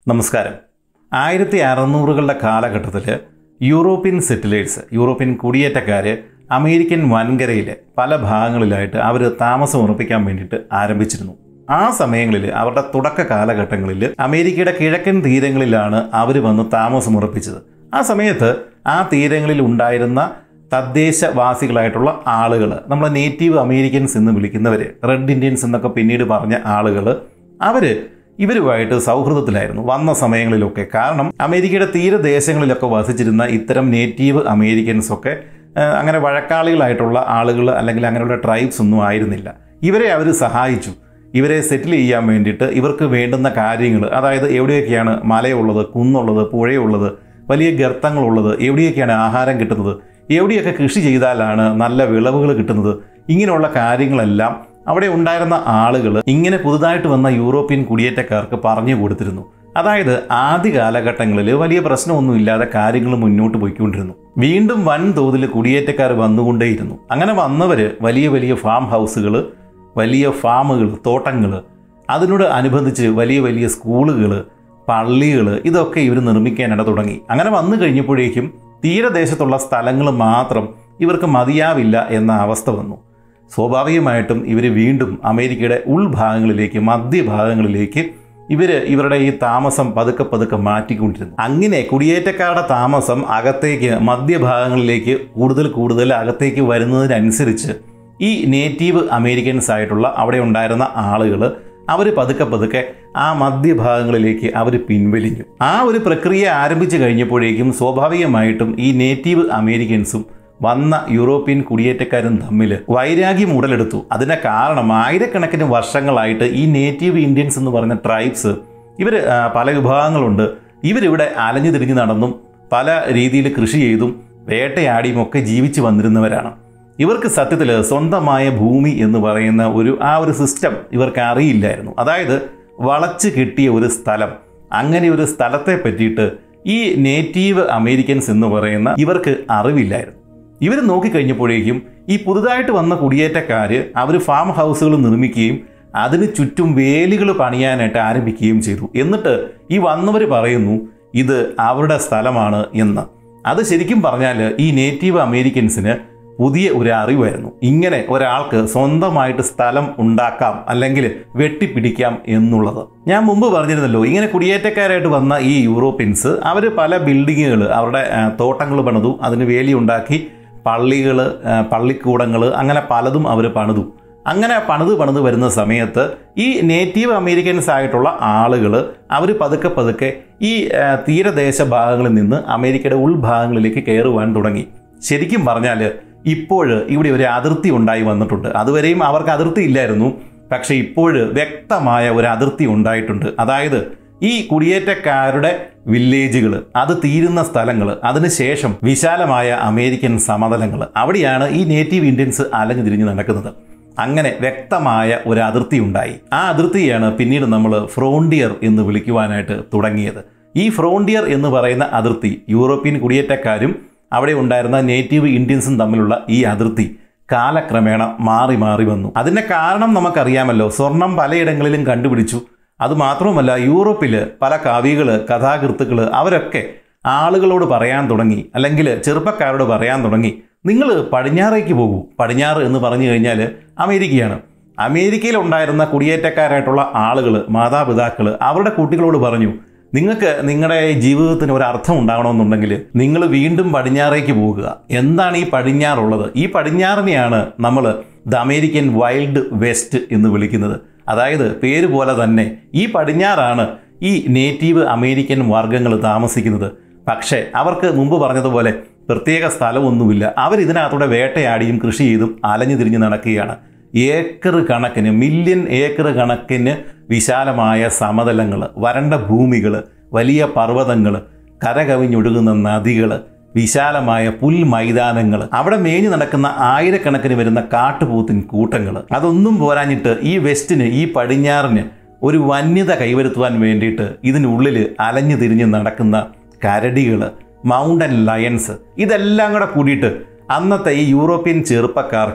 നമസ്കാരം ആയിരത്തി അറുന്നൂറുകളുടെ കാലഘട്ടത്തിൽ യൂറോപ്യൻ സെറ്റിലേഴ്സ് യൂറോപ്യൻ കുടിയേറ്റക്കാർ അമേരിക്കൻ വൻകരയിൽ പല ഭാഗങ്ങളിലായിട്ട് അവർ താമസം ഉറപ്പിക്കാൻ വേണ്ടിയിട്ട് ആരംഭിച്ചിരുന്നു ആ സമയങ്ങളിൽ അവരുടെ തുടക്ക കാലഘട്ടങ്ങളിൽ അമേരിക്കയുടെ കിഴക്കൻ തീരങ്ങളിലാണ് അവർ വന്ന് താമസം ഉറപ്പിച്ചത് ആ സമയത്ത് ആ തീരങ്ങളിൽ ഉണ്ടായിരുന്ന തദ്ദേശവാസികളായിട്ടുള്ള ആളുകൾ നമ്മൾ നേറ്റീവ് അമേരിക്കൻസ് എന്ന് വിളിക്കുന്നവർ റെഡ് ഇന്ത്യൻസ് എന്നൊക്കെ പിന്നീട് പറഞ്ഞ ആളുകൾ അവർ ഇവരുമായിട്ട് സൗഹൃദത്തിലായിരുന്നു വന്ന സമയങ്ങളിലൊക്കെ കാരണം അമേരിക്കയുടെ തീരദേശങ്ങളിലൊക്കെ വസിച്ചിരുന്ന ഇത്തരം നേറ്റീവ് അമേരിക്കൻസ് ഒക്കെ ആ, അങ്ങനെ വഴക്കാളികളായിട്ടുള്ള ആളുകൾ അല്ലെങ്കിൽ അങ്ങനെയുള്ള ട്രൈബ്സ് ഒന്നും ആയിരുന്നില്ല ഇവരെ അവർ സഹായിച്ചു ഇവരെ സെറ്റിൽ ചെയ്യാൻ വേണ്ടിയിട്ട് ഇവർക്ക് വേണ്ടുന്ന കാര്യങ്ങൾ അതായത് എവിടെയൊക്കെയാണ് മലയുള്ളത് കുന്നുള്ളത് പുഴയുള്ളത് വലിയ ഗർത്തങ്ങളുള്ളത് എവിടെയൊക്കെയാണ് ആഹാരം കിട്ടുന്നത് എവിടെയൊക്കെ കൃഷി ചെയ്താലാണ് നല്ല വിളവുകൾ കിട്ടുന്നത് ഇങ്ങനെയുള്ള കാര്യങ്ങളെല്ലാം അവിടെ ഉണ്ടായിരുന്ന ആളുകൾ ഇങ്ങനെ പുതുതായിട്ട് വന്ന യൂറോപ്യൻ കുടിയേറ്റക്കാർക്ക് പറഞ്ഞു കൊടുത്തിരുന്നു അതായത് ആദ്യ കാലഘട്ടങ്ങളിൽ വലിയ പ്രശ്നമൊന്നുമില്ലാതെ കാര്യങ്ങൾ മുന്നോട്ട് പോയിക്കൊണ്ടിരുന്നു വീണ്ടും വൻതോതിൽ കുടിയേറ്റക്കാർ വന്നുകൊണ്ടേയിരുന്നു അങ്ങനെ വന്നവർ വലിയ വലിയ ഫാം ഹൗസുകൾ വലിയ ഫാമുകൾ തോട്ടങ്ങൾ അതിനോട് അനുബന്ധിച്ച് വലിയ വലിയ സ്കൂളുകൾ പള്ളികൾ ഇതൊക്കെ ഇവർ നിർമ്മിക്കാനിട തുടങ്ങി അങ്ങനെ വന്നു കഴിഞ്ഞപ്പോഴേക്കും തീരദേശത്തുള്ള സ്ഥലങ്ങൾ മാത്രം ഇവർക്ക് മതിയാവില്ല എന്ന അവസ്ഥ വന്നു സ്വാഭാവികമായിട്ടും ഇവർ വീണ്ടും അമേരിക്കയുടെ ഉൾഭാഗങ്ങളിലേക്ക് മധ്യഭാഗങ്ങളിലേക്ക് ഇവർ ഇവരുടെ ഈ താമസം പതുക്കെ പതുക്കെ മാറ്റിക്കൊണ്ടിരുന്നു അങ്ങനെ കുടിയേറ്റക്കാരുടെ താമസം അകത്തേക്ക് മധ്യഭാഗങ്ങളിലേക്ക് കൂടുതൽ കൂടുതൽ അകത്തേക്ക് വരുന്നതിനനുസരിച്ച് ഈ നേറ്റീവ് അമേരിക്കൻസ് ആയിട്ടുള്ള അവിടെ ഉണ്ടായിരുന്ന ആളുകൾ അവർ പതുക്കെ പതുക്കെ ആ മധ്യഭാഗങ്ങളിലേക്ക് അവർ പിൻവലിഞ്ഞു ആ ഒരു പ്രക്രിയ ആരംഭിച്ചു കഴിഞ്ഞപ്പോഴേക്കും സ്വാഭാവികമായിട്ടും ഈ നേറ്റീവ് അമേരിക്കൻസും വന്ന യൂറോപ്യൻ കുടിയേറ്റക്കാരും തമ്മിൽ വൈരാഗ്യം ഉടലെടുത്തു അതിന് കാരണം ആയിരക്കണക്കിന് വർഷങ്ങളായിട്ട് ഈ നേറ്റീവ് ഇന്ത്യൻസ് എന്ന് പറയുന്ന ട്രൈബ്സ് ഇവർ പല വിഭാഗങ്ങളുണ്ട് ഇവരിവിടെ അലഞ്ഞു തിരിഞ്ഞു നടന്നും പല രീതിയിൽ കൃഷി ചെയ്തും വേട്ടയാടിയും ഒക്കെ ജീവിച്ചു വന്നിരുന്നവരാണ് ഇവർക്ക് സത്യത്തിൽ സ്വന്തമായ ഭൂമി എന്ന് പറയുന്ന ഒരു ആ ഒരു സിസ്റ്റം ഇവർക്ക് അറിയില്ലായിരുന്നു അതായത് വളച്ച് കിട്ടിയ ഒരു സ്ഥലം അങ്ങനെ ഒരു സ്ഥലത്തെ പറ്റിയിട്ട് ഈ നേറ്റീവ് അമേരിക്കൻസ് എന്ന് പറയുന്ന ഇവർക്ക് അറിവില്ലായിരുന്നു ഇവർ നോക്കിക്കഴിഞ്ഞപ്പോഴേക്കും ഈ പുതുതായിട്ട് വന്ന കുടിയേറ്റക്കാർ അവർ ഫാം ഹൗസുകൾ നിർമ്മിക്കുകയും അതിന് ചുറ്റും വേലികൾ പണിയാനായിട്ട് ആരംഭിക്കുകയും ചെയ്തു എന്നിട്ട് ഈ വന്നവർ പറയുന്നു ഇത് അവരുടെ സ്ഥലമാണ് എന്ന് അത് ശരിക്കും പറഞ്ഞാൽ ഈ നേറ്റീവ് അമേരിക്കൻസിന് പുതിയ ഒരു അറിവായിരുന്നു ഇങ്ങനെ ഒരാൾക്ക് സ്വന്തമായിട്ട് സ്ഥലം ഉണ്ടാക്കാം അല്ലെങ്കിൽ വെട്ടിപ്പിടിക്കാം എന്നുള്ളത് ഞാൻ മുമ്പ് പറഞ്ഞിരുന്നല്ലോ ഇങ്ങനെ കുടിയേറ്റക്കാരായിട്ട് വന്ന ഈ യൂറോപ്യൻസ് അവർ പല ബിൽഡിങ്ങുകൾ അവരുടെ തോട്ടങ്ങൾ പണിതു അതിന് വേലി ഉണ്ടാക്കി പള്ളികൾ പള്ളിക്കൂടങ്ങൾ അങ്ങനെ പലതും അവർ പണിതു അങ്ങനെ പണിത് പണിത് വരുന്ന സമയത്ത് ഈ നേറ്റീവ് അമേരിക്കൻസ് ആയിട്ടുള്ള ആളുകൾ അവർ പതുക്കെ പതുക്കെ ഈ ആ, തീരദേശ ഭാഗങ്ങളിൽ നിന്ന് അമേരിക്കയുടെ ഉൾഭാഗങ്ങളിലേക്ക് കയറുവാൻ തുടങ്ങി ശരിക്കും പറഞ്ഞാൽ ഇപ്പോൾ ഇവിടെ ഒരു അതിർത്തി ഉണ്ടായി വന്നിട്ടുണ്ട് അതുവരെയും അവർക്ക് അതിർത്തി ഇല്ലായിരുന്നു പക്ഷേ ഇപ്പോൾ വ്യക്തമായ ഒരു അതിർത്തി ഉണ്ടായിട്ടുണ്ട് അതായത് ഈ കുടിയേറ്റക്കാരുടെ വില്ലേജുകൾ അത് തീരുന്ന സ്ഥലങ്ങൾ അതിനുശേഷം വിശാലമായ അമേരിക്കൻ സമതലങ്ങൾ അവിടെയാണ് ഈ നേറ്റീവ് ഇന്ത്യൻസ് അലഞ്ഞു തിരിഞ്ഞ് നടക്കുന്നത് അങ്ങനെ വ്യക്തമായ ഒരു അതിർത്തി ഉണ്ടായി ആ അതിർത്തിയാണ് പിന്നീട് നമ്മൾ ഫ്രോണ്ടിയർ എന്ന് വിളിക്കുവാനായിട്ട് തുടങ്ങിയത് ഈ ഫ്രോണ്ടിയർ എന്ന് പറയുന്ന അതിർത്തി യൂറോപ്യൻ കുടിയേറ്റക്കാരും അവിടെ ഉണ്ടായിരുന്ന നേറ്റീവ് ഇന്ത്യൻസും തമ്മിലുള്ള ഈ അതിർത്തി കാലക്രമേണ മാറി മാറി വന്നു അതിൻ്റെ കാരണം നമുക്കറിയാമല്ലോ സ്വർണം പലയിടങ്ങളിലും കണ്ടുപിടിച്ചു അതുമാത്രവുമല്ല യൂറോപ്പിൽ പല കവികൾ കഥാകൃത്തുക്കൾ അവരൊക്കെ ആളുകളോട് പറയാൻ തുടങ്ങി അല്ലെങ്കിൽ ചെറുപ്പക്കാരോട് പറയാൻ തുടങ്ങി നിങ്ങൾ പടിഞ്ഞാറേക്ക് പോകൂ പടിഞ്ഞാറ് എന്ന് പറഞ്ഞു കഴിഞ്ഞാൽ അമേരിക്കയാണ് അമേരിക്കയിൽ ഉണ്ടായിരുന്ന കുടിയേറ്റക്കാരായിട്ടുള്ള ആളുകൾ മാതാപിതാക്കൾ അവരുടെ കുട്ടികളോട് പറഞ്ഞു നിങ്ങൾക്ക് നിങ്ങളുടെ ജീവിതത്തിന് ഒരു അർത്ഥം ഉണ്ടാകണമെന്നുണ്ടെങ്കിൽ നിങ്ങൾ വീണ്ടും പടിഞ്ഞാറേക്ക് പോകുക എന്താണ് ഈ പടിഞ്ഞാറുള്ളത് ഈ പടിഞ്ഞാറിനെയാണ് നമ്മൾ ദ അമേരിക്കൻ വൈൽഡ് വെസ്റ്റ് എന്ന് വിളിക്കുന്നത് അതായത് പേര് പോലെ തന്നെ ഈ പടിഞ്ഞാറാണ് ഈ നേറ്റീവ് അമേരിക്കൻ വർഗ്ഗങ്ങൾ താമസിക്കുന്നത് പക്ഷേ അവർക്ക് മുമ്പ് പറഞ്ഞതുപോലെ പ്രത്യേക സ്ഥലമൊന്നുമില്ല അവർ ഇതിനകത്തൂടെ വേട്ടയാടിയും കൃഷി ചെയ്തും അലഞ്ഞു തിരിഞ്ഞ് നടക്കുകയാണ് ഏക്കർ കണക്കിന് മില്യൺ ഏക്കർ കണക്കിന് വിശാലമായ സമതലങ്ങൾ വരണ്ട ഭൂമികൾ വലിയ പർവ്വതങ്ങൾ കരകവിഞ്ഞൊഴുകുന്ന നദികൾ വിശാലമായ പുൽമൈതാനങ്ങൾ അവിടെ മേഞ്ഞു നടക്കുന്ന ആയിരക്കണക്കിന് വരുന്ന കാട്ടുപൂത്തിൻ കൂട്ടങ്ങൾ അതൊന്നും പോരാഞ്ഞിട്ട് ഈ വെസ്റ്റിന് ഈ പടിഞ്ഞാറിന് ഒരു വന്യത കൈവരുത്തുവാൻ വേണ്ടിയിട്ട് ഇതിനുള്ളിൽ അലഞ്ഞു തിരിഞ്ഞ് നടക്കുന്ന കരടികൾ മൗണ്ടൻ ലയൺസ് ഇതെല്ലാം കൂടെ കൂടിയിട്ട് അന്നത്തെ ഈ യൂറോപ്യൻ ചെറുപ്പക്കാർക്ക്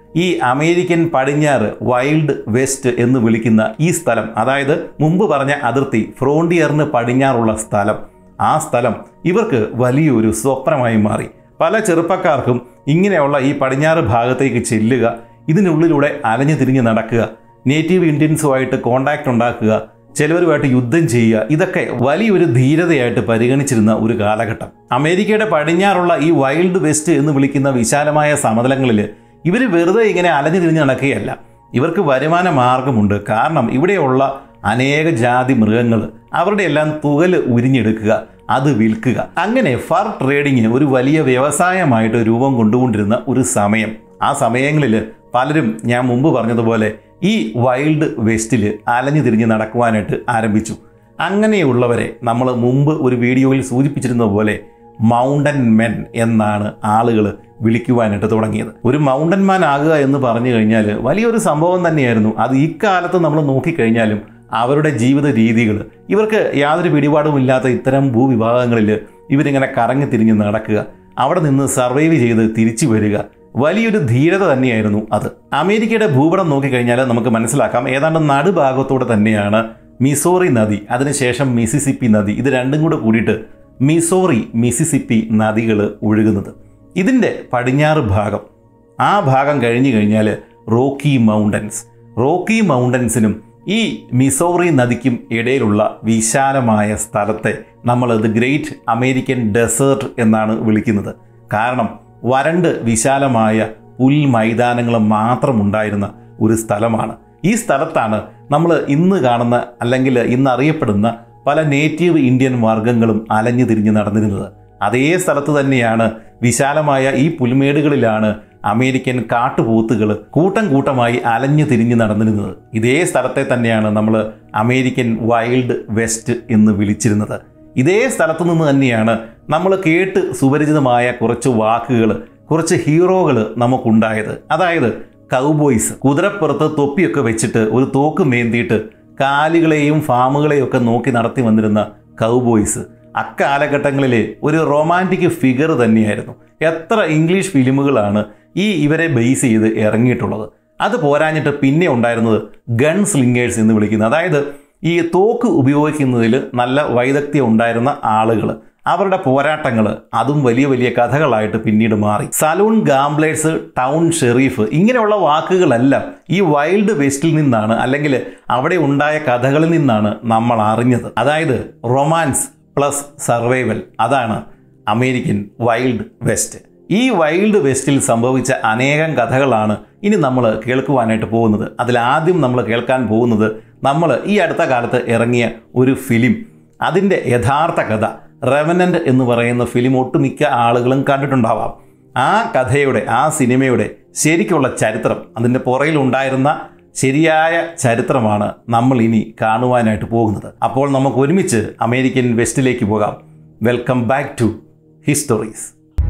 ഈ അമേരിക്കൻ പടിഞ്ഞാറ് വൈൽഡ് വെസ്റ്റ് എന്ന് വിളിക്കുന്ന ഈ സ്ഥലം അതായത് മുമ്പ് പറഞ്ഞ അതിർത്തി ഫ്രോണ്ടിയറിന് പടിഞ്ഞാറുള്ള സ്ഥലം ആ സ്ഥലം ഇവർക്ക് വലിയൊരു സ്വപ്നമായി മാറി പല ചെറുപ്പക്കാർക്കും ഇങ്ങനെയുള്ള ഈ പടിഞ്ഞാറ് ഭാഗത്തേക്ക് ചെല്ലുക ഇതിനുള്ളിലൂടെ അലഞ്ഞു തിരിഞ്ഞ് നടക്കുക നേറ്റീവ് ഇന്ത്യൻസുമായിട്ട് കോണ്ടാക്ട് ഉണ്ടാക്കുക ചിലവരുമായിട്ട് യുദ്ധം ചെയ്യുക ഇതൊക്കെ വലിയൊരു ധീരതയായിട്ട് പരിഗണിച്ചിരുന്ന ഒരു കാലഘട്ടം അമേരിക്കയുടെ പടിഞ്ഞാറുള്ള ഈ വൈൽഡ് വെസ്റ്റ് എന്ന് വിളിക്കുന്ന വിശാലമായ സമതലങ്ങളിൽ ഇവർ വെറുതെ ഇങ്ങനെ അലഞ്ഞു തിരിഞ്ഞ് നടക്കുകയല്ല ഇവർക്ക് വരുമാന മാർഗമുണ്ട് കാരണം ഇവിടെയുള്ള അനേക ജാതി മൃഗങ്ങൾ അവരുടെ എല്ലാം തുകൽ ഉരിഞ്ഞെടുക്കുക അത് വിൽക്കുക അങ്ങനെ ഫർ ട്രേഡിങ് ഒരു വലിയ വ്യവസായമായിട്ട് രൂപം കൊണ്ടുകൊണ്ടിരുന്ന ഒരു സമയം ആ സമയങ്ങളിൽ പലരും ഞാൻ മുമ്പ് പറഞ്ഞതുപോലെ ഈ വൈൽഡ് വെസ്റ്റിൽ അലഞ്ഞു തിരിഞ്ഞ് നടക്കുവാനായിട്ട് ആരംഭിച്ചു അങ്ങനെയുള്ളവരെ നമ്മൾ മുമ്പ് ഒരു വീഡിയോയിൽ സൂചിപ്പിച്ചിരുന്ന പോലെ മൗണ്ടൻ മെൻ എന്നാണ് ആളുകൾ വിളിക്കുവാനായിട്ട് തുടങ്ങിയത് ഒരു മൗണ്ടൻ മാൻ ആകുക എന്ന് പറഞ്ഞു കഴിഞ്ഞാൽ വലിയൊരു സംഭവം തന്നെയായിരുന്നു അത് ഇക്കാലത്ത് നമ്മൾ നോക്കിക്കഴിഞ്ഞാലും അവരുടെ ജീവിത രീതികൾ ഇവർക്ക് യാതൊരു പിടിപാടുമില്ലാത്ത ഇത്തരം ഭൂവിഭാഗങ്ങളിൽ ഇവരിങ്ങനെ കറങ്ങി തിരിഞ്ഞ് നടക്കുക അവിടെ നിന്ന് സർവൈവ് ചെയ്ത് തിരിച്ചു വരിക വലിയൊരു ധീരത തന്നെയായിരുന്നു അത് അമേരിക്കയുടെ ഭൂപടം നോക്കിക്കഴിഞ്ഞാൽ നമുക്ക് മനസ്സിലാക്കാം ഏതാണ്ട് നടുഭാഗത്തോടെ തന്നെയാണ് മിസോറി നദി അതിനുശേഷം മിസിസിപ്പി നദി ഇത് രണ്ടും കൂടെ കൂടിയിട്ട് മിസോറി മിസിസിപ്പി നദികൾ ഒഴുകുന്നത് ഇതിൻ്റെ പടിഞ്ഞാറ് ഭാഗം ആ ഭാഗം കഴിഞ്ഞു കഴിഞ്ഞാൽ റോക്കി മൗണ്ടൻസ് റോക്കി മൗണ്ടൻസിനും ഈ മിസോറി നദിക്കും ഇടയിലുള്ള വിശാലമായ സ്ഥലത്തെ നമ്മൾ ദ ഗ്രേറ്റ് അമേരിക്കൻ ഡെസേർട്ട് എന്നാണ് വിളിക്കുന്നത് കാരണം വരണ്ട് വിശാലമായ പുൽ മൈതാനങ്ങൾ മാത്രമുണ്ടായിരുന്ന ഒരു സ്ഥലമാണ് ഈ സ്ഥലത്താണ് നമ്മൾ ഇന്ന് കാണുന്ന അല്ലെങ്കിൽ ഇന്ന് അറിയപ്പെടുന്ന പല നേറ്റീവ് ഇന്ത്യൻ വർഗ്ഗങ്ങളും അലഞ്ഞു തിരിഞ്ഞ് നടന്നിരുന്നത് അതേ സ്ഥലത്ത് തന്നെയാണ് വിശാലമായ ഈ പുൽമേടുകളിലാണ് അമേരിക്കൻ കാട്ടുപോത്തുകൾ കൂട്ടം കൂട്ടമായി അലഞ്ഞു തിരിഞ്ഞ് നടന്നിരുന്നത് ഇതേ സ്ഥലത്തെ തന്നെയാണ് നമ്മൾ അമേരിക്കൻ വൈൽഡ് വെസ്റ്റ് എന്ന് വിളിച്ചിരുന്നത് ഇതേ സ്ഥലത്തു നിന്ന് തന്നെയാണ് നമ്മൾ കേട്ട് സുപരിചിതമായ കുറച്ച് വാക്കുകൾ കുറച്ച് ഹീറോകൾ നമുക്കുണ്ടായത് അതായത് കൗബോയ്സ് കുതിരപ്പുറത്ത് തൊപ്പിയൊക്കെ വെച്ചിട്ട് ഒരു തോക്ക് മേന്തിയിട്ട് കാലികളെയും ഫാമുകളെയും ഒക്കെ നോക്കി നടത്തി വന്നിരുന്ന കൗബോയ്സ് അക്കാലഘട്ടങ്ങളിൽ ഒരു റൊമാൻറ്റിക് ഫിഗർ തന്നെയായിരുന്നു എത്ര ഇംഗ്ലീഷ് ഫിലിമുകളാണ് ഈ ഇവരെ ബേസ് ചെയ്ത് ഇറങ്ങിയിട്ടുള്ളത് അത് പോരാഞ്ഞിട്ട് പിന്നെ ഉണ്ടായിരുന്നത് ഗൺ സ്ലിംഗേഴ്സ് എന്ന് വിളിക്കുന്നത് അതായത് ഈ തോക്ക് ഉപയോഗിക്കുന്നതിൽ നല്ല വൈദഗ്ധ്യം ഉണ്ടായിരുന്ന ആളുകൾ അവരുടെ പോരാട്ടങ്ങൾ അതും വലിയ വലിയ കഥകളായിട്ട് പിന്നീട് മാറി സലൂൺ ഗാംബ്ലേഴ്സ് ടൗൺ ഷെറീഫ് ഇങ്ങനെയുള്ള വാക്കുകളെല്ലാം ഈ വൈൽഡ് വെസ്റ്റിൽ നിന്നാണ് അല്ലെങ്കിൽ അവിടെ ഉണ്ടായ കഥകളിൽ നിന്നാണ് നമ്മൾ അറിഞ്ഞത് അതായത് റൊമാൻസ് പ്ലസ് സർവൈവൽ അതാണ് അമേരിക്കൻ വൈൽഡ് വെസ്റ്റ് ഈ വൈൽഡ് വെസ്റ്റിൽ സംഭവിച്ച അനേകം കഥകളാണ് ഇനി നമ്മൾ കേൾക്കുവാനായിട്ട് പോകുന്നത് അതിലാദ്യം നമ്മൾ കേൾക്കാൻ പോകുന്നത് നമ്മൾ ഈ അടുത്ത കാലത്ത് ഇറങ്ങിയ ഒരു ഫിലിം അതിൻ്റെ യഥാർത്ഥ കഥ റെവനൻ്റ് എന്ന് പറയുന്ന ഫിലിം ഒട്ടുമിക്ക ആളുകളും കണ്ടിട്ടുണ്ടാവാം ആ കഥയുടെ ആ സിനിമയുടെ ശരിക്കുള്ള ചരിത്രം അതിൻ്റെ പുറയിലുണ്ടായിരുന്ന ശരിയായ ചരിത്രമാണ് നമ്മൾ ഇനി കാണുവാനായിട്ട് പോകുന്നത് അപ്പോൾ നമുക്ക് ഒരുമിച്ച് അമേരിക്കൻ വെസ്റ്റിലേക്ക് പോകാം welcome back to histories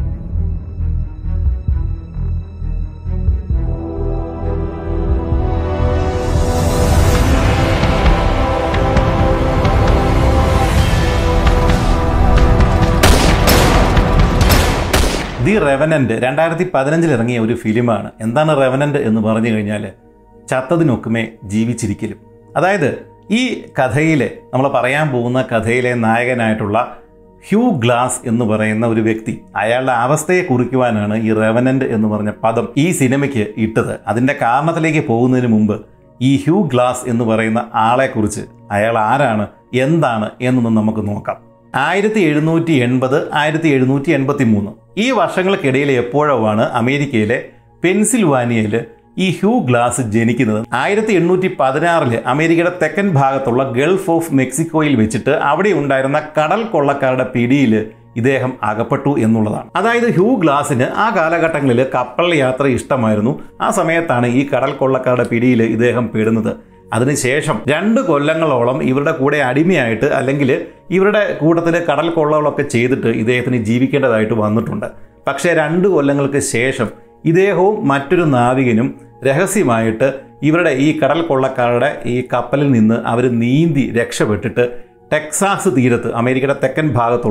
the revenant രണ്ടായിരത്തി പതിനഞ്ചിൽ ഇറങ്ങിയ ഒരു ഫിലിമാണ് എന്താണ് റെവനൻ്റ് എന്ന് പറഞ്ഞു കഴിഞ്ഞാൽ ചത്തതിനൊക്കുമേ ജീവിച്ചിരിക്കലും അതായത് ഈ കഥയിലെ നമ്മൾ പറയാൻ പോകുന്ന കഥയിലെ നായകനായിട്ടുള്ള ഹ്യൂ ഗ്ലാസ് എന്ന് പറയുന്ന ഒരു വ്യക്തി അയാളുടെ അവസ്ഥയെ കുറിക്കുവാനാണ് ഈ റെവനൻ്റ് എന്ന് പറഞ്ഞ പദം ഈ സിനിമയ്ക്ക് ഇട്ടത് അതിൻ്റെ കാരണത്തിലേക്ക് പോകുന്നതിന് മുമ്പ് ഈ ഹ്യൂ ഗ്ലാസ് എന്ന് പറയുന്ന ആളെക്കുറിച്ച് അയാൾ ആരാണ് എന്താണ് എന്നൊന്നും നമുക്ക് നോക്കാം ആയിരത്തി എഴുന്നൂറ്റി എൺപത് ആയിരത്തി എഴുന്നൂറ്റി എൺപത്തി മൂന്ന് ഈ വർഷങ്ങൾക്കിടയിൽ എപ്പോഴോ ആണ് അമേരിക്കയിലെ പെൻസിൽവാനിയയിൽ ഈ ഹ്യൂ ഗ്ലാസ് ജനിക്കുന്നത് ആയിരത്തി എണ്ണൂറ്റി പതിനാറില് അമേരിക്കയുടെ തെക്കൻ ഭാഗത്തുള്ള ഗൾഫ് ഓഫ് മെക്സിക്കോയിൽ വെച്ചിട്ട് അവിടെ ഉണ്ടായിരുന്ന കടൽ കൊള്ളക്കാരുടെ പിടിയിൽ ഇദ്ദേഹം അകപ്പെട്ടു എന്നുള്ളതാണ് അതായത് ഹ്യൂ ഗ്ലാസിന് ആ കാലഘട്ടങ്ങളിൽ കപ്പൽ യാത്ര ഇഷ്ടമായിരുന്നു ആ സമയത്താണ് ഈ കടൽ കൊള്ളക്കാരുടെ പിടിയിൽ ഇദ്ദേഹം പെടുന്നത് അതിനുശേഷം രണ്ട് കൊല്ലങ്ങളോളം ഇവരുടെ കൂടെ അടിമയായിട്ട് അല്ലെങ്കിൽ ഇവരുടെ കൂട്ടത്തിൽ കടൽ കൊള്ളകളൊക്കെ ചെയ്തിട്ട് ഇദ്ദേഹത്തിന് ജീവിക്കേണ്ടതായിട്ട് വന്നിട്ടുണ്ട് പക്ഷേ രണ്ട് കൊല്ലങ്ങൾക്ക് ശേഷം ഇദ്ദേഹവും മറ്റൊരു നാവികനും രഹസ്യമായിട്ട് ഇവരുടെ ഈ കടൽ കൊള്ളക്കാരുടെ ഈ കപ്പലിൽ നിന്ന് അവർ നീന്തി രക്ഷപ്പെട്ടിട്ട് ടെക്സാസ് തീരത്ത് അമേരിക്കയുടെ തെക്കൻ ഭാഗത്തുള്ള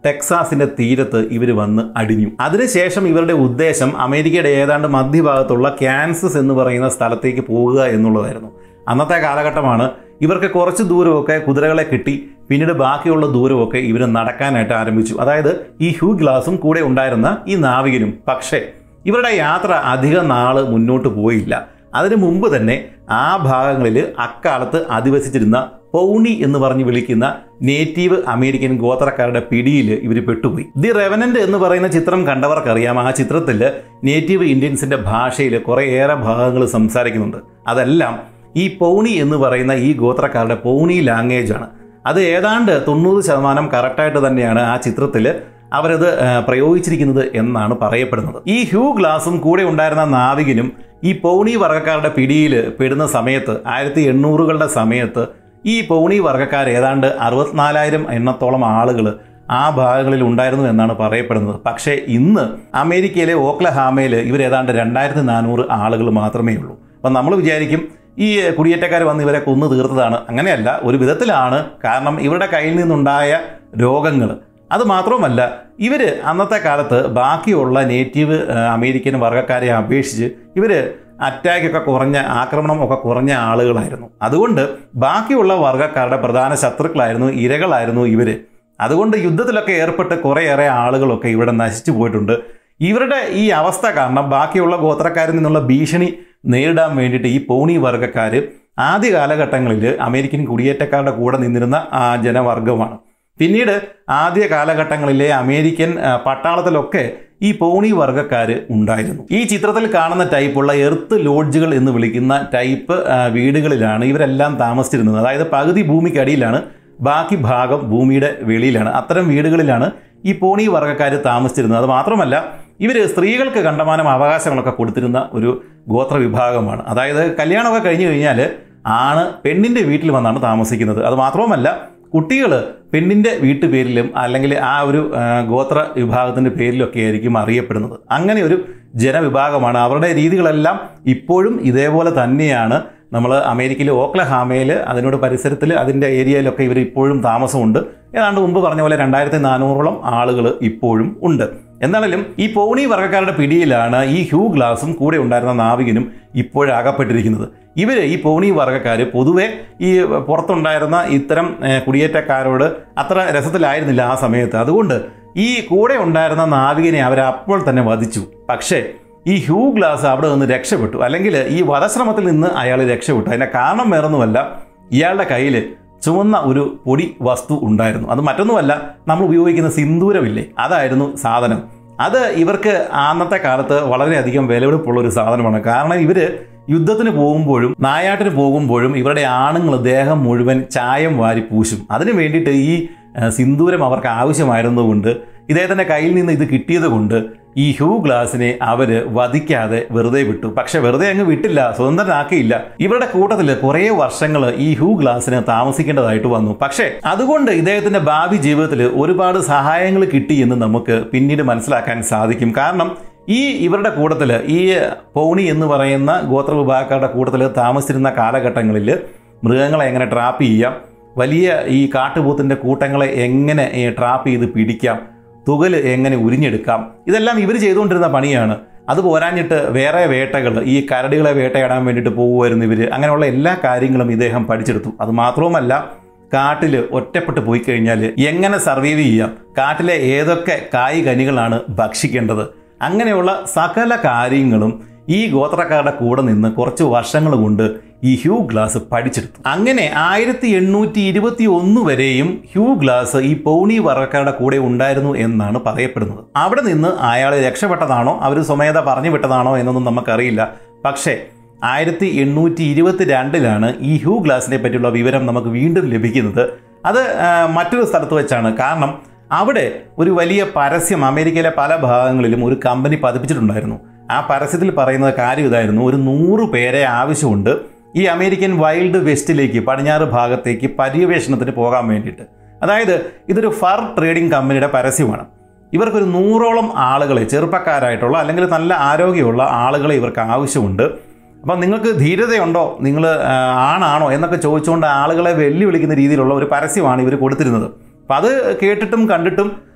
ടെക്സാസിന്റെ തീരത്ത് ഇവർ വന്ന് അടിഞ്ഞു അതിനുശേഷം ഇവരുടെ ഉദ്ദേശം അമേരിക്കയുടെ ഏതാണ്ട് മധ്യഭാഗത്തുള്ള ക്യാൻസസ് എന്ന് പറയുന്ന സ്ഥലത്തേക്ക് പോകുക എന്നുള്ളതായിരുന്നു അന്നത്തെ കാലഘട്ടമാണ് ഇവർക്ക് കുറച്ച് ദൂരമൊക്കെ കുതിരകളെ കിട്ടി പിന്നീട് ബാക്കിയുള്ള ദൂരമൊക്കെ ഇവർ നടക്കാനായിട്ട് ആരംഭിച്ചു അതായത് ഈ ഹ്യൂ ഗ്ലാസും കൂടെ ഉണ്ടായിരുന്ന ഈ നാവികനും പക്ഷേ ഇവരുടെ യാത്ര അധിക നാള് മുന്നോട്ട് പോയില്ല അതിനു മുമ്പ് തന്നെ ആ ഭാഗങ്ങളിൽ അക്കാലത്ത് അധിവസിച്ചിരുന്ന പൗണി എന്ന് പറഞ്ഞ് വിളിക്കുന്ന നേറ്റീവ് അമേരിക്കൻ ഗോത്രക്കാരുടെ പിടിയിൽ ഇവർ പെട്ടുപോയി ദി റെവനന്റ് എന്ന് പറയുന്ന ചിത്രം കണ്ടവർക്കറിയാം ആ ചിത്രത്തിൽ നേറ്റീവ് ഇന്ത്യൻസിന്റെ ഭാഷയിൽ കുറേയേറെ ഭാഗങ്ങൾ സംസാരിക്കുന്നുണ്ട് അതെല്ലാം ഈ പൗണി എന്ന് പറയുന്ന ഈ ഗോത്രക്കാരുടെ പൗണി ലാംഗ്വേജ് ആണ് അത് ഏതാണ്ട് തൊണ്ണൂറ് ശതമാനം കറക്റ്റായിട്ട് തന്നെയാണ് ആ ചിത്രത്തിൽ അവരത് ആ, പ്രയോഗിച്ചിരിക്കുന്നത് എന്നാണ് പറയപ്പെടുന്നത് ഈ ഹ്യൂ ഗ്ലാസും കൂടെ ഉണ്ടായിരുന്ന നാവികനും ഈ പൗണി വർഗ്ഗക്കാരുടെ പിടിയിൽ പെടുന്ന സമയത്ത് ആയിരത്തി എണ്ണൂറുകളുടെ സമയത്ത് ഈ പൗണി വർഗ്ഗക്കാർ ഏതാണ്ട് അറുപത്തിനാലായിരം എണ്ണത്തോളം ആളുകൾ ആ ഭാഗങ്ങളിൽ ഉണ്ടായിരുന്നു എന്നാണ് പറയപ്പെടുന്നത് പക്ഷേ ഇന്ന് അമേരിക്കയിലെ ഓക്ലഹാമയിൽ ഇവർ ഏതാണ്ട് രണ്ടായിരത്തി നാനൂറ് ആളുകൾ മാത്രമേ ഉള്ളൂ അപ്പം നമ്മൾ വിചാരിക്കും ഈ കുടിയേറ്റക്കാർ വന്ന് ഇവരെ കൊന്നു തീർത്തതാണ് അങ്ങനെയല്ല ഒരു വിധത്തിലാണ് കാരണം ഇവരുടെ കയ്യിൽ നിന്നുണ്ടായ രോഗങ്ങൾ അത് മാത്രവുമല്ല ഇവർ അന്നത്തെ കാലത്ത് ബാക്കിയുള്ള നേറ്റീവ് ആ, അമേരിക്കൻ വർഗ്ഗക്കാരെ അപേക്ഷിച്ച് ഇവർ അറ്റാക്കൊക്കെ കുറഞ്ഞ ആക്രമണം ഒക്കെ കുറഞ്ഞ ആളുകളായിരുന്നു അതുകൊണ്ട് ബാക്കിയുള്ള വർഗ്ഗക്കാരുടെ പ്രധാന ശത്രുക്കളായിരുന്നു ഇരകളായിരുന്നു ഇവർ അതുകൊണ്ട് യുദ്ധത്തിലൊക്കെ ഏർപ്പെട്ട് കുറേയേറെ ആളുകളൊക്കെ ഇവിടെ നശിച്ചു പോയിട്ടുണ്ട് ഇവരുടെ ഈ അവസ്ഥ കാരണം ബാക്കിയുള്ള ഗോത്രക്കാരിൽ നിന്നുള്ള ഭീഷണി നേരിടാൻ വേണ്ടിയിട്ട് ഈ പൗണി വർഗ്ഗക്കാർ ആദ്യ കാലഘട്ടങ്ങളിൽ അമേരിക്കൻ കുടിയേറ്റക്കാരുടെ കൂടെ നിന്നിരുന്ന ആ ജനവർഗമാണ് പിന്നീട് ആദ്യ കാലഘട്ടങ്ങളിലെ അമേരിക്കൻ ആ, പട്ടാളത്തിലൊക്കെ ഈ പൗണി വർഗ്ഗക്കാർ ഉണ്ടായിരുന്നു ഈ ചിത്രത്തിൽ കാണുന്ന ടൈപ്പുള്ള എർത്ത് ലോഡ്ജുകൾ എന്ന് വിളിക്കുന്ന ടൈപ്പ് ആ, വീടുകളിലാണ് ഇവരെല്ലാം താമസിച്ചിരുന്നത് അതായത് പകുതി ഭൂമിക്കടിയിലാണ് ബാക്കി ഭാഗം ഭൂമിയുടെ വെളിയിലാണ് അത്തരം വീടുകളിലാണ് ഈ പോണി വർഗ്ഗക്കാർ താമസിച്ചിരുന്നത് അത് മാത്രമല്ല ഇവർ സ്ത്രീകൾക്ക് കണ്ടമാനം അവകാശങ്ങളൊക്കെ കൊടുത്തിരുന്ന ഒരു ഗോത്ര വിഭാഗമാണ് അതായത് കല്യാണമൊക്കെ കഴിഞ്ഞു കഴിഞ്ഞാൽ ആണ് പെണ്ണിൻ്റെ വീട്ടിൽ വന്നാണ് താമസിക്കുന്നത് അത് മാത്രവുമല്ല കുട്ടികൾ പെണ്ണിൻ്റെ വീട്ടുപേരിലും അല്ലെങ്കിൽ ആ ഒരു ആ, ഗോത്ര വിഭാഗത്തിൻ്റെ പേരിലൊക്കെ ആയിരിക്കും അറിയപ്പെടുന്നത് അങ്ങനെ ഒരു ജനവിഭാഗമാണ് അവരുടെ രീതികളെല്ലാം ഇപ്പോഴും ഇതേപോലെ തന്നെയാണ് നമ്മൾ അമേരിക്കയിലെ ഓക്ലഹാമയിൽ അതിനോട് പരിസരത്തിൽ അതിൻ്റെ ഏരിയയിലൊക്കെ ഇവർ ഇപ്പോഴും താമസമുണ്ട് ഏതാണ്ട് മുമ്പ് പറഞ്ഞ പോലെ രണ്ടായിരത്തി നാനൂറോളം ആളുകൾ ഇപ്പോഴും ഉണ്ട് എന്നാലും ഈ പൗണി വർഗ്ഗക്കാരുടെ പിടിയിലാണ് ഈ ഹ്യൂ ഗ്ലാസും കൂടെ ഉണ്ടായിരുന്ന നാവികനും ഇപ്പോഴും അകപ്പെട്ടിരിക്കുന്നത് ഇവർ ഈ പൗണി വർഗ്ഗക്കാർ പൊതുവെ ഈ പുറത്തുണ്ടായിരുന്ന ഇത്തരം ഏഹ്, കുടിയേറ്റക്കാരോട് അത്ര രസത്തിലായിരുന്നില്ല ആ സമയത്ത് അതുകൊണ്ട് ഈ കൂടെ ഉണ്ടായിരുന്ന നാവികനെ അവർ അപ്പോൾ തന്നെ വധിച്ചു പക്ഷേ ഈ ഹ്യൂ ഗ്ലാസ് അവിടെ നിന്ന് രക്ഷപ്പെട്ടു അല്ലെങ്കിൽ ഈ വധശ്രമത്തിൽ നിന്ന് അയാൾ രക്ഷപ്പെട്ടു അതിൻ്റെ കാരണം വേറൊന്നുമല്ല ഇയാളുടെ കയ്യിൽ ചുവന്ന ഒരു പൊടി വസ്തു ഉണ്ടായിരുന്നു അത് മറ്റൊന്നുമല്ല നമ്മൾ ഉപയോഗിക്കുന്ന സിന്ദൂരമില്ലേ അതായിരുന്നു സാധനം അത് ഇവർക്ക് അന്നത്തെ കാലത്ത് വളരെയധികം വിലപിടിപ്പുള്ള ഒരു സാധനമാണ് കാരണം ഇവർ യുദ്ധത്തിന് പോകുമ്പോഴും നായാട്ടിന് പോകുമ്പോഴും ഇവരുടെ ആണുങ്ങൾ ദേഹം മുഴുവൻ ചായം വാരി പൂശും അതിന് വേണ്ടിയിട്ട് ഈ ആ, സിന്ദൂരം അവർക്ക് ആവശ്യമായിരുന്നതുകൊണ്ട് ഇദ്ദേഹത്തിൻ്റെ കയ്യിൽ നിന്ന് ഇത് കിട്ടിയത് കൊണ്ട് ഈ ഹ്യൂ ഗ്ലാസിനെ അവര് വധിക്കാതെ വെറുതെ വിട്ടു പക്ഷെ വെറുതെ അങ്ങ് വിട്ടില്ല സ്വതന്ത്രനാക്കിയില്ല ഇവരുടെ കൂട്ടത്തിൽ കുറേ വർഷങ്ങൾ ഈ ഹ്യൂ ഗ്ലാസിന് താമസിക്കേണ്ടതായിട്ട് വന്നു പക്ഷേ അതുകൊണ്ട് ഇദ്ദേഹത്തിന്റെ ഭാവി ജീവിതത്തിൽ ഒരുപാട് സഹായങ്ങൾ കിട്ടി എന്ന് നമുക്ക് പിന്നീട് മനസ്സിലാക്കാൻ സാധിക്കും കാരണം ഈ ഇവരുടെ കൂട്ടത്തിൽ ഈ പൗണി എന്ന് പറയുന്ന ഗോത്ര വിഭാഗക്കാരുടെ കൂട്ടത്തിൽ താമസിച്ചിരുന്ന കാലഘട്ടങ്ങളിൽ മൃഗങ്ങളെ എങ്ങനെ ട്രാപ്പ് ചെയ്യാം വലിയ ഈ കാട്ടുപോത്തിൻ്റെ കൂട്ടങ്ങളെ എങ്ങനെ ഏ, ട്രാപ്പ് ചെയ്ത് പിടിക്കാം തുകൽ എങ്ങനെ ഉരിഞ്ഞെടുക്കാം ഇതെല്ലാം ഇവർ ചെയ്തുകൊണ്ടിരുന്ന പണിയാണ് അത് പോരാഞ്ഞിട്ട് വേറെ വേട്ടകൾ ഈ കരടികളെ വേട്ടയാടാൻ വേണ്ടിയിട്ട് പോകുമായിരുന്നു ഇവർ അങ്ങനെയുള്ള എല്ലാ കാര്യങ്ങളും ഇദ്ദേഹം പഠിച്ചെടുത്തു അത് മാത്രവുമല്ല കാട്ടിൽ ഒറ്റപ്പെട്ട് പോയി കഴിഞ്ഞാൽ എങ്ങനെ സർവൈവ് ചെയ്യാം കാട്ടിലെ ഏതൊക്കെ കായ് കനികളാണ് ഭക്ഷിക്കേണ്ടത് അങ്ങനെയുള്ള സകല കാര്യങ്ങളും ഈ ഗോത്രക്കാരുടെ കൂടെ നിന്ന് കുറച്ച് വർഷങ്ങൾ കൊണ്ട് ഈ ഹ്യൂ ഗ്ലാസ് പഠിച്ചെടുത്തു അങ്ങനെ ആയിരത്തി എണ്ണൂറ്റി ഇരുപത്തി ഒന്ന് വരെയും ഹ്യൂ ഗ്ലാസ് ഈ പൗണി വർഗ്ഗക്കാരുടെ കൂടെ ഉണ്ടായിരുന്നു എന്നാണ് പറയപ്പെടുന്നത് അവിടെ നിന്ന് അയാൾ രക്ഷപ്പെട്ടതാണോ അവർ സ്വമേധ പറഞ്ഞു വിട്ടതാണോ എന്നൊന്നും നമുക്കറിയില്ല പക്ഷേ ആയിരത്തി എണ്ണൂറ്റി ഇരുപത്തി രണ്ടിലാണ് ഈ ഹ്യൂ ഗ്ലാസിനെ പറ്റിയുള്ള വിവരം നമുക്ക് വീണ്ടും ലഭിക്കുന്നത് അത് ആ, മറ്റൊരു സ്ഥലത്ത് വെച്ചാണ് കാരണം അവിടെ ഒരു വലിയ പരസ്യം അമേരിക്കയിലെ പല ഭാഗങ്ങളിലും ഒരു കമ്പനി പതിപ്പിച്ചിട്ടുണ്ടായിരുന്നു ആ പരസ്യത്തിൽ പറയുന്ന കാര്യം ഇതായിരുന്നു ഒരു നൂറ് പേരെ ആവശ്യമുണ്ട് ഈ അമേരിക്കൻ വൈൽഡ് വെസ്റ്റിലേക്ക് പടിഞ്ഞാറ് ഭാഗത്തേക്ക് പര്യവേഷണത്തിന് പോകാൻ വേണ്ടിയിട്ട് അതായത് ഇതൊരു ഫർ ട്രേഡിംഗ് കമ്പനിയുടെ പരസ്യമാണ് ഇവർക്കൊരു നൂറോളം ആളുകളെ ചെറുപ്പക്കാരായിട്ടുള്ള അല്ലെങ്കിൽ നല്ല ആരോഗ്യമുള്ള ആളുകളെ ഇവർക്ക് ആവശ്യമുണ്ട് അപ്പം നിങ്ങൾക്ക് ധീരതയുണ്ടോ നിങ്ങൾ ആ, ആണാണോ എന്നൊക്കെ ചോദിച്ചുകൊണ്ട് ആളുകളെ വെല്ലുവിളിക്കുന്ന രീതിയിലുള്ള ഒരു പരസ്യമാണ് ഇവർ കൊടുത്തിരുന്നത് അപ്പം അത് കേട്ടിട്ടും കണ്ടിട്ടും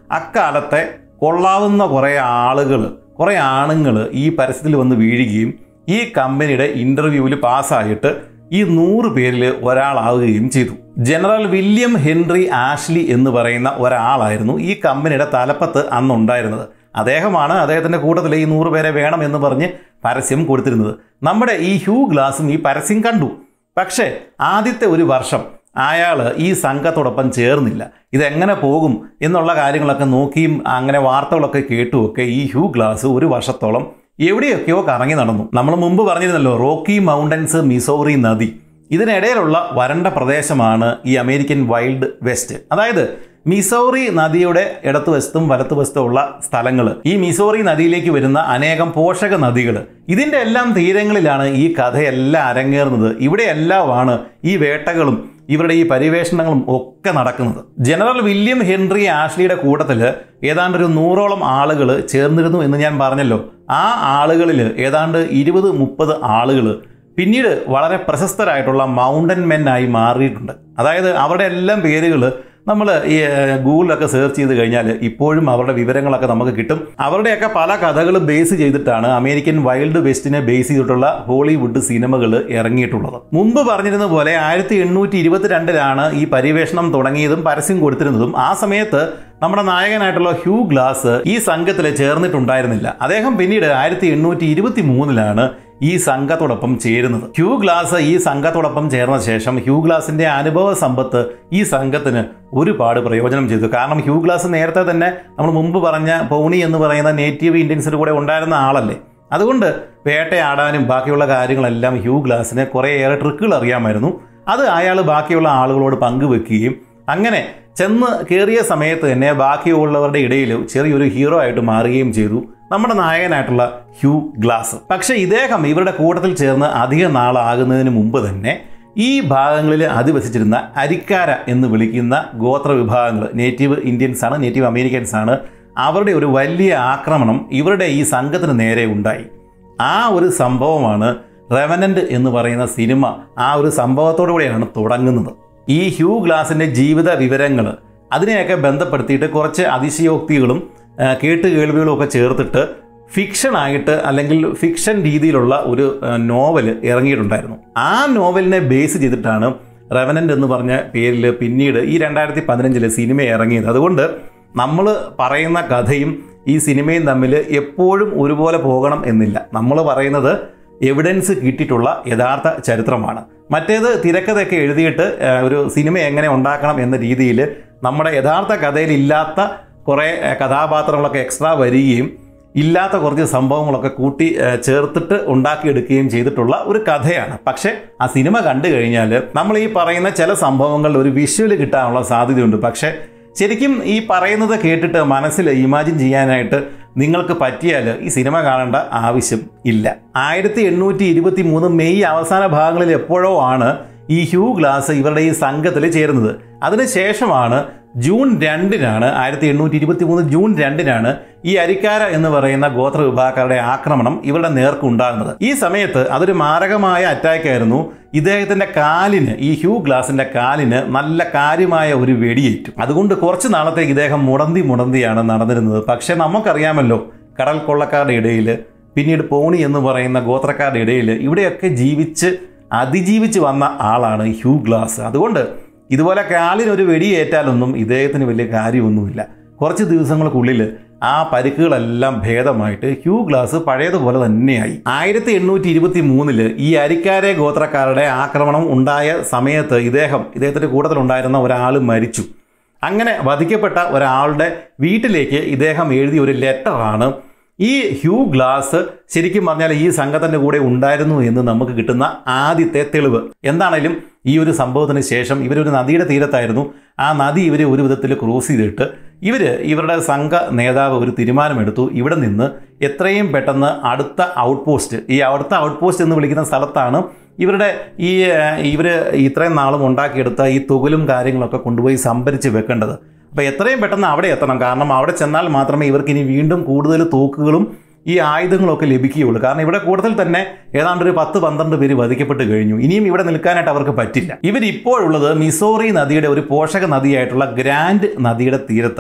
അക്കാലത്തെ കൊള്ളാവുന്ന കുറേ ആളുകൾ കുറേ ആണുങ്ങൾ ഈ പരസ്യത്തിൽ വന്ന് വീഴുകയും ഈ കമ്പനിയുടെ ഇൻ്റർവ്യൂവിൽ പാസ്സായിട്ട് ഈ നൂറ് പേരിൽ ഒരാളാവുകയും ചെയ്തു ജനറൽ വില്യം ഹെൻറി ആഷ്ലി എന്ന് പറയുന്ന ഒരാളായിരുന്നു ഈ കമ്പനിയുടെ തലപ്പത്ത് അന്നുണ്ടായിരുന്നത് അദ്ദേഹമാണ് അദ്ദേഹത്തിൻ്റെ കൂട്ടത്തിൽ ഈ നൂറ് പേരെ വേണം എന്ന് പറഞ്ഞ് പരസ്യം കൊടുത്തിരുന്നത് നമ്മുടെ ഈ ഹ്യൂ ഗ്ലാസും ഈ പരസ്യം കണ്ടു പക്ഷേ ആദ്യത്തെ ഒരു വർഷം അയാൾ ഈ സംഘത്തോടൊപ്പം ചേർന്നില്ല ഇതെങ്ങനെ പോകും എന്നുള്ള കാര്യങ്ങളൊക്കെ നോക്കിയും അങ്ങനെ വാർത്തകളൊക്കെ കേട്ടുമൊക്കെ ഈ ഹ്യൂ ഗ്ലാസ് ഒരു വർഷത്തോളം എവിടെയൊക്കെയോ കറങ്ങി നടന്നു നമ്മൾ മുമ്പ് പറഞ്ഞിരുന്നല്ലോ റോക്കി മൗണ്ടൻസ് മിസോറി നദി ഇതിനിടയിലുള്ള വരണ്ട പ്രദേശമാണ് ഈ അമേരിക്കൻ വൈൽഡ് വെസ്റ്റ് അതായത് മിസോറി നദിയുടെ ഇടത്തുവശത്തും വലത്തുവശത്തും ഉള്ള സ്ഥലങ്ങൾ ഈ മിസോറി നദിയിലേക്ക് വരുന്ന അനേകം പോഷക നദികൾ ഇതിൻ്റെ എല്ലാം തീരങ്ങളിലാണ് ഈ കഥയെല്ലാം അരങ്ങേറുന്നത് ഇവിടെയെല്ലാമാണ് ഈ വേട്ടകളും ഇവരുടെ ഈ പരിവേഷണങ്ങളും ഒക്കെ നടക്കുന്നത് ജനറൽ വില്യം ഹെൻറി ആഷ്ലിയുടെ കൂട്ടത്തിൽ ഏതാണ്ട് ഒരു നൂറോളം ആളുകൾ ചേർന്നിരുന്നു എന്ന് ഞാൻ പറഞ്ഞല്ലോ ആ ആളുകളിൽ ഏതാണ്ട് ഇരുപത് മുപ്പത് ആളുകൾ പിന്നീട് വളരെ പ്രശസ്തരായിട്ടുള്ള മൗണ്ടൻ മെൻ ആയി മാറിയിട്ടുണ്ട് അതായത് അവരുടെ എല്ലാം പേരുകൾ നമ്മൾ ഈ ഏഹ്, ഗൂഗിളിലൊക്കെ സെർച്ച് ചെയ്ത് കഴിഞ്ഞാൽ ഇപ്പോഴും അവരുടെ വിവരങ്ങളൊക്കെ നമുക്ക് കിട്ടും അവരുടെയൊക്കെ പല കഥകൾ ബേസ് ചെയ്തിട്ടാണ് അമേരിക്കൻ വൈൽഡ് വെസ്റ്റിനെ ബേസ് ചെയ്തിട്ടുള്ള ഹോളിവുഡ് സിനിമകൾ ഇറങ്ങിയിട്ടുള്ളത് മുമ്പ് പറഞ്ഞിരുന്ന പോലെ ആയിരത്തി എണ്ണൂറ്റി ഇരുപത്തിരണ്ടിലാണ് ഈ പരിവേഷണം തുടങ്ങിയതും പരസ്യം കൊടുത്തിരുന്നതും ആ സമയത്ത് നമ്മുടെ നായകനായിട്ടുള്ള ഹ്യൂ ഗ്ലാസ് ഈ സംഘത്തിൽ ചേർന്നിട്ടുണ്ടായിരുന്നില്ല അദ്ദേഹം പിന്നീട് ആയിരത്തി എണ്ണൂറ്റി ഇരുപത്തി മൂന്നിലാണ് ഈ സംഘത്തോടൊപ്പം ചേരുന്നത് ഹ്യൂ ഗ്ലാസ് ഈ സംഘത്തോടൊപ്പം ചേർന്ന ശേഷം ഹ്യൂ ഗ്ലാസിന്റെ അനുഭവ സമ്പത്ത് ഈ സംഘത്തിന് ഒരുപാട് പ്രയോജനം ചെയ്തു കാരണം ഹ്യൂ ഗ്ലാസ് നേരത്തെ തന്നെ നമ്മൾ മുമ്പ് പറഞ്ഞ പൗണി എന്ന് പറയുന്ന നേറ്റീവ് ഇന്ത്യൻസിന്റെ കൂടെ ഉണ്ടായിരുന്ന ആളല്ലേ അതുകൊണ്ട് വേട്ടയാടാനും ബാക്കിയുള്ള കാര്യങ്ങളെല്ലാം ഹ്യൂ ഗ്ലാസിന് കുറേയേറെ ട്രിക്കുകൾ അറിയാമായിരുന്നു അത് അയാൾ ബാക്കിയുള്ള ആളുകളോട് പങ്കുവെക്കുകയും അങ്ങനെ ചെന്ന് കയറിയ സമയത്ത് തന്നെ ബാക്കിയുള്ളവരുടെ ഇടയിൽ ചെറിയൊരു ഹീറോ ആയിട്ട് മാറുകയും ചെയ്തു നമ്മുടെ നായകനായിട്ടുള്ള ഹ്യൂ ഗ്ലാസ് പക്ഷേ ഇദ്ദേഹം ഇവരുടെ കൂട്ടത്തിൽ ചേർന്ന് അധിക നാളാകുന്നതിന് മുമ്പ് തന്നെ ഈ ഭാഗങ്ങളിൽ അധിവസിച്ചിരുന്ന അരിക്കാര എന്ന് വിളിക്കുന്ന ഗോത്ര വിഭാഗങ്ങൾ നേറ്റീവ് ഇന്ത്യൻസ് ആണ് നേറ്റീവ് അമേരിക്കൻസ് ആണ് അവരുടെ ഒരു വലിയ ആക്രമണം ഇവരുടെ ഈ സംഘത്തിന് നേരെ ഉണ്ടായി ആ ഒരു സംഭവമാണ് റെവനന്റ് എന്ന് പറയുന്ന സിനിമ ആ ഒരു സംഭവത്തോടു കൂടിയാണ് തുടങ്ങുന്നത് ഈ ഹ്യൂ ഗ്ലാസിന്റെ ജീവിത വിവരങ്ങൾ അതിനെയൊക്കെ ബന്ധപ്പെടുത്തിയിട്ട് കുറച്ച് അതിശയോക്തികളും ആ, കേട്ടുകേൾവികളും ഒക്കെ ചേർത്തിട്ട് ഫിക്ഷനായിട്ട് അല്ലെങ്കിൽ ഫിക്ഷൻ രീതിയിലുള്ള ഒരു നോവൽ ഇറങ്ങിയിട്ടുണ്ടായിരുന്നു ആ നോവലിനെ ബേസ് ചെയ്തിട്ടാണ് റെവനന്റ് എന്ന് പറഞ്ഞ പേരിൽ പിന്നീട് ഈ രണ്ടായിരത്തി പതിനഞ്ചിലെ സിനിമ ഇറങ്ങിയത് അതുകൊണ്ട് നമ്മൾ പറയുന്ന കഥയും ഈ സിനിമയും തമ്മിൽ എപ്പോഴും ഒരുപോലെ പോകണം എന്നില്ല നമ്മൾ പറയുന്നത് എവിഡൻസ് കിട്ടിയിട്ടുള്ള യഥാർത്ഥ ചരിത്രമാണ് മറ്റേത് തിരക്കഥയൊക്കെ എഴുതിയിട്ട് ആ, ഒരു സിനിമ എങ്ങനെ ഉണ്ടാക്കണം എന്ന രീതിയിൽ നമ്മുടെ യഥാർത്ഥ കഥയിൽ ഇല്ലാത്ത കുറേ ആ, കഥാപാത്രങ്ങളൊക്കെ എക്സ്ട്രാ വരികയും ഇല്ലാത്ത കുറച്ച് സംഭവങ്ങളൊക്കെ കൂട്ടി ആ, ചേർത്തിട്ട് ഉണ്ടാക്കിയെടുക്കുകയും ചെയ്തിട്ടുള്ള ഒരു കഥയാണ് പക്ഷേ ആ സിനിമ കണ്ടു കഴിഞ്ഞാൽ നമ്മൾ ഈ പറയുന്ന ചില സംഭവങ്ങളിൽ ഒരു വിഷ്വൽ കിട്ടാനുള്ള സാധ്യതയുണ്ട് പക്ഷേ ശരിക്കും ഈ പറയുന്നത് കേട്ടിട്ട് മനസ്സിൽ ഇമാജിൻ ചെയ്യാനായിട്ട് നിങ്ങൾക്ക് പറ്റിയാൽ ഈ സിനിമ കാണേണ്ട ആവശ്യം ഇല്ല ആയിരത്തി എണ്ണൂറ്റി ഇരുപത്തി മൂന്ന് മെയ് അവസാന ഭാഗങ്ങളിൽ എപ്പോഴോ ആണ് ഈ ഹ്യൂ ഗ്ലാസ് ഇവരുടെ ഈ സംഘത്തിൽ ചേരുന്നത് അതിനുശേഷമാണ് ജൂൺ രണ്ടിനാണ് ആയിരത്തി എണ്ണൂറ്റി ഇരുപത്തി മൂന്ന് ജൂൺ രണ്ടിനാണ് ഈ അരിക്കാര എന്ന് പറയുന്ന ഗോത്ര വിഭാഗക്കാരുടെ ആക്രമണം ഇവരുടെ നേർക്കുണ്ടാകുന്നത് ഈ സമയത്ത് അതൊരു മാരകമായ അറ്റാക്ക് ആയിരുന്നു ഇദ്ദേഹത്തിന്റെ കാലിന് ഈ ഹ്യൂ ഗ്ലാസിന്റെ കാലിന് നല്ല കാര്യമായ ഒരു വെടിയേറ്റു അതുകൊണ്ട് കുറച്ച് നാളത്തേക്ക് ഇദ്ദേഹം മുടന്തി മുടന്തിയാണ് നടന്നിരുന്നത് പക്ഷെ നമുക്കറിയാമല്ലോ കടൽ കൊള്ളക്കാരുടെ ഇടയിൽ പിന്നീട് പോണി എന്ന് പറയുന്ന ഗോത്രക്കാരുടെ ഇടയിൽ ഇവിടെയൊക്കെ ജീവിച്ച് അതിജീവിച്ച് വന്ന ആളാണ് ഹ്യൂ ഗ്ലാസ് അതുകൊണ്ട് ഇതുപോലെ കാലിനൊരു വെടിയേറ്റാലൊന്നും ഇദ്ദേഹത്തിന് വലിയ കാര്യമൊന്നുമില്ല കുറച്ച് ദിവസങ്ങൾക്കുള്ളിൽ ആ പരിക്കുകളെല്ലാം ഭേദമായിട്ട് ഹ്യൂ ഗ്ലാസ് പഴയതുപോലെ തന്നെയായി ആയിരത്തി എണ്ണൂറ്റി ഇരുപത്തി മൂന്നില് ഈ അരിക്കാരെ ഗോത്രക്കാരുടെ ആക്രമണം ഉണ്ടായ സമയത്ത് ഇദ്ദേഹം ഇദ്ദേഹത്തിന്റെ കൂട്ടത്തിലുണ്ടായിരുന്ന ഒരാൾ മരിച്ചു അങ്ങനെ വധിക്കപ്പെട്ട ഒരാളുടെ വീട്ടിലേക്ക് ഇദ്ദേഹം എഴുതിയ ഒരു ലെറ്ററാണ് ഈ ഹ്യൂ ഗ്ലാസ് ശരിക്കും പറഞ്ഞാൽ ഈ സംഘത്തിൻ്റെ കൂടെ ഉണ്ടായിരുന്നു എന്ന് നമുക്ക് കിട്ടുന്ന ആദ്യത്തെ തെളിവ് എന്താണേലും ഈ ഒരു സംഭവത്തിന് ശേഷം ഇവരൊരു നദിയുടെ തീരത്തായിരുന്നു ആ നദി ഇവർ ഒരു വിധത്തിൽ ക്രോസ് ചെയ്തിട്ട് ഇവർ ഇവരുടെ സംഘ നേതാവ് ഒരു തീരുമാനമെടുത്തു ഇവിടെ നിന്ന് എത്രയും പെട്ടെന്ന് അടുത്ത ഔട്ട് പോസ്റ്റ് ഈ അടുത്ത ഔട്ട് പോസ്റ്റ് എന്ന് വിളിക്കുന്ന സ്ഥലത്താണ് ഇവരുടെ ഈ ഇവർ ഇത്രയും നാളും ഉണ്ടാക്കിയെടുത്ത ഈ തുകലും കാര്യങ്ങളൊക്കെ കൊണ്ടുപോയി സംഭരിച്ച് വെക്കേണ്ടത് അപ്പോൾ എത്രയും പെട്ടെന്ന് അവിടെ എത്തണം കാരണം അവിടെ ചെന്നാൽ മാത്രമേ ഇവർക്ക് ഇനി വീണ്ടും കൂടുതൽ തോക്കുകളും ഈ ആയുധങ്ങളൊക്കെ ലഭിക്കുകയുള്ളൂ കാരണം ഇവിടെ കൂടുതൽ തന്നെ ഏതാണ്ട് ഒരു പത്ത് പന്ത്രണ്ട് പേര് വധിക്കപ്പെട്ട് കഴിഞ്ഞു ഇനിയും ഇവിടെ നിൽക്കാനായിട്ട് അവർക്ക് പറ്റില്ല ഇവരിപ്പോഴുള്ളത് മിസോറി നദിയുടെ ഒരു പോഷക നദിയായിട്ടുള്ള ഗ്രാൻഡ് നദിയുടെ തീരത്താണ്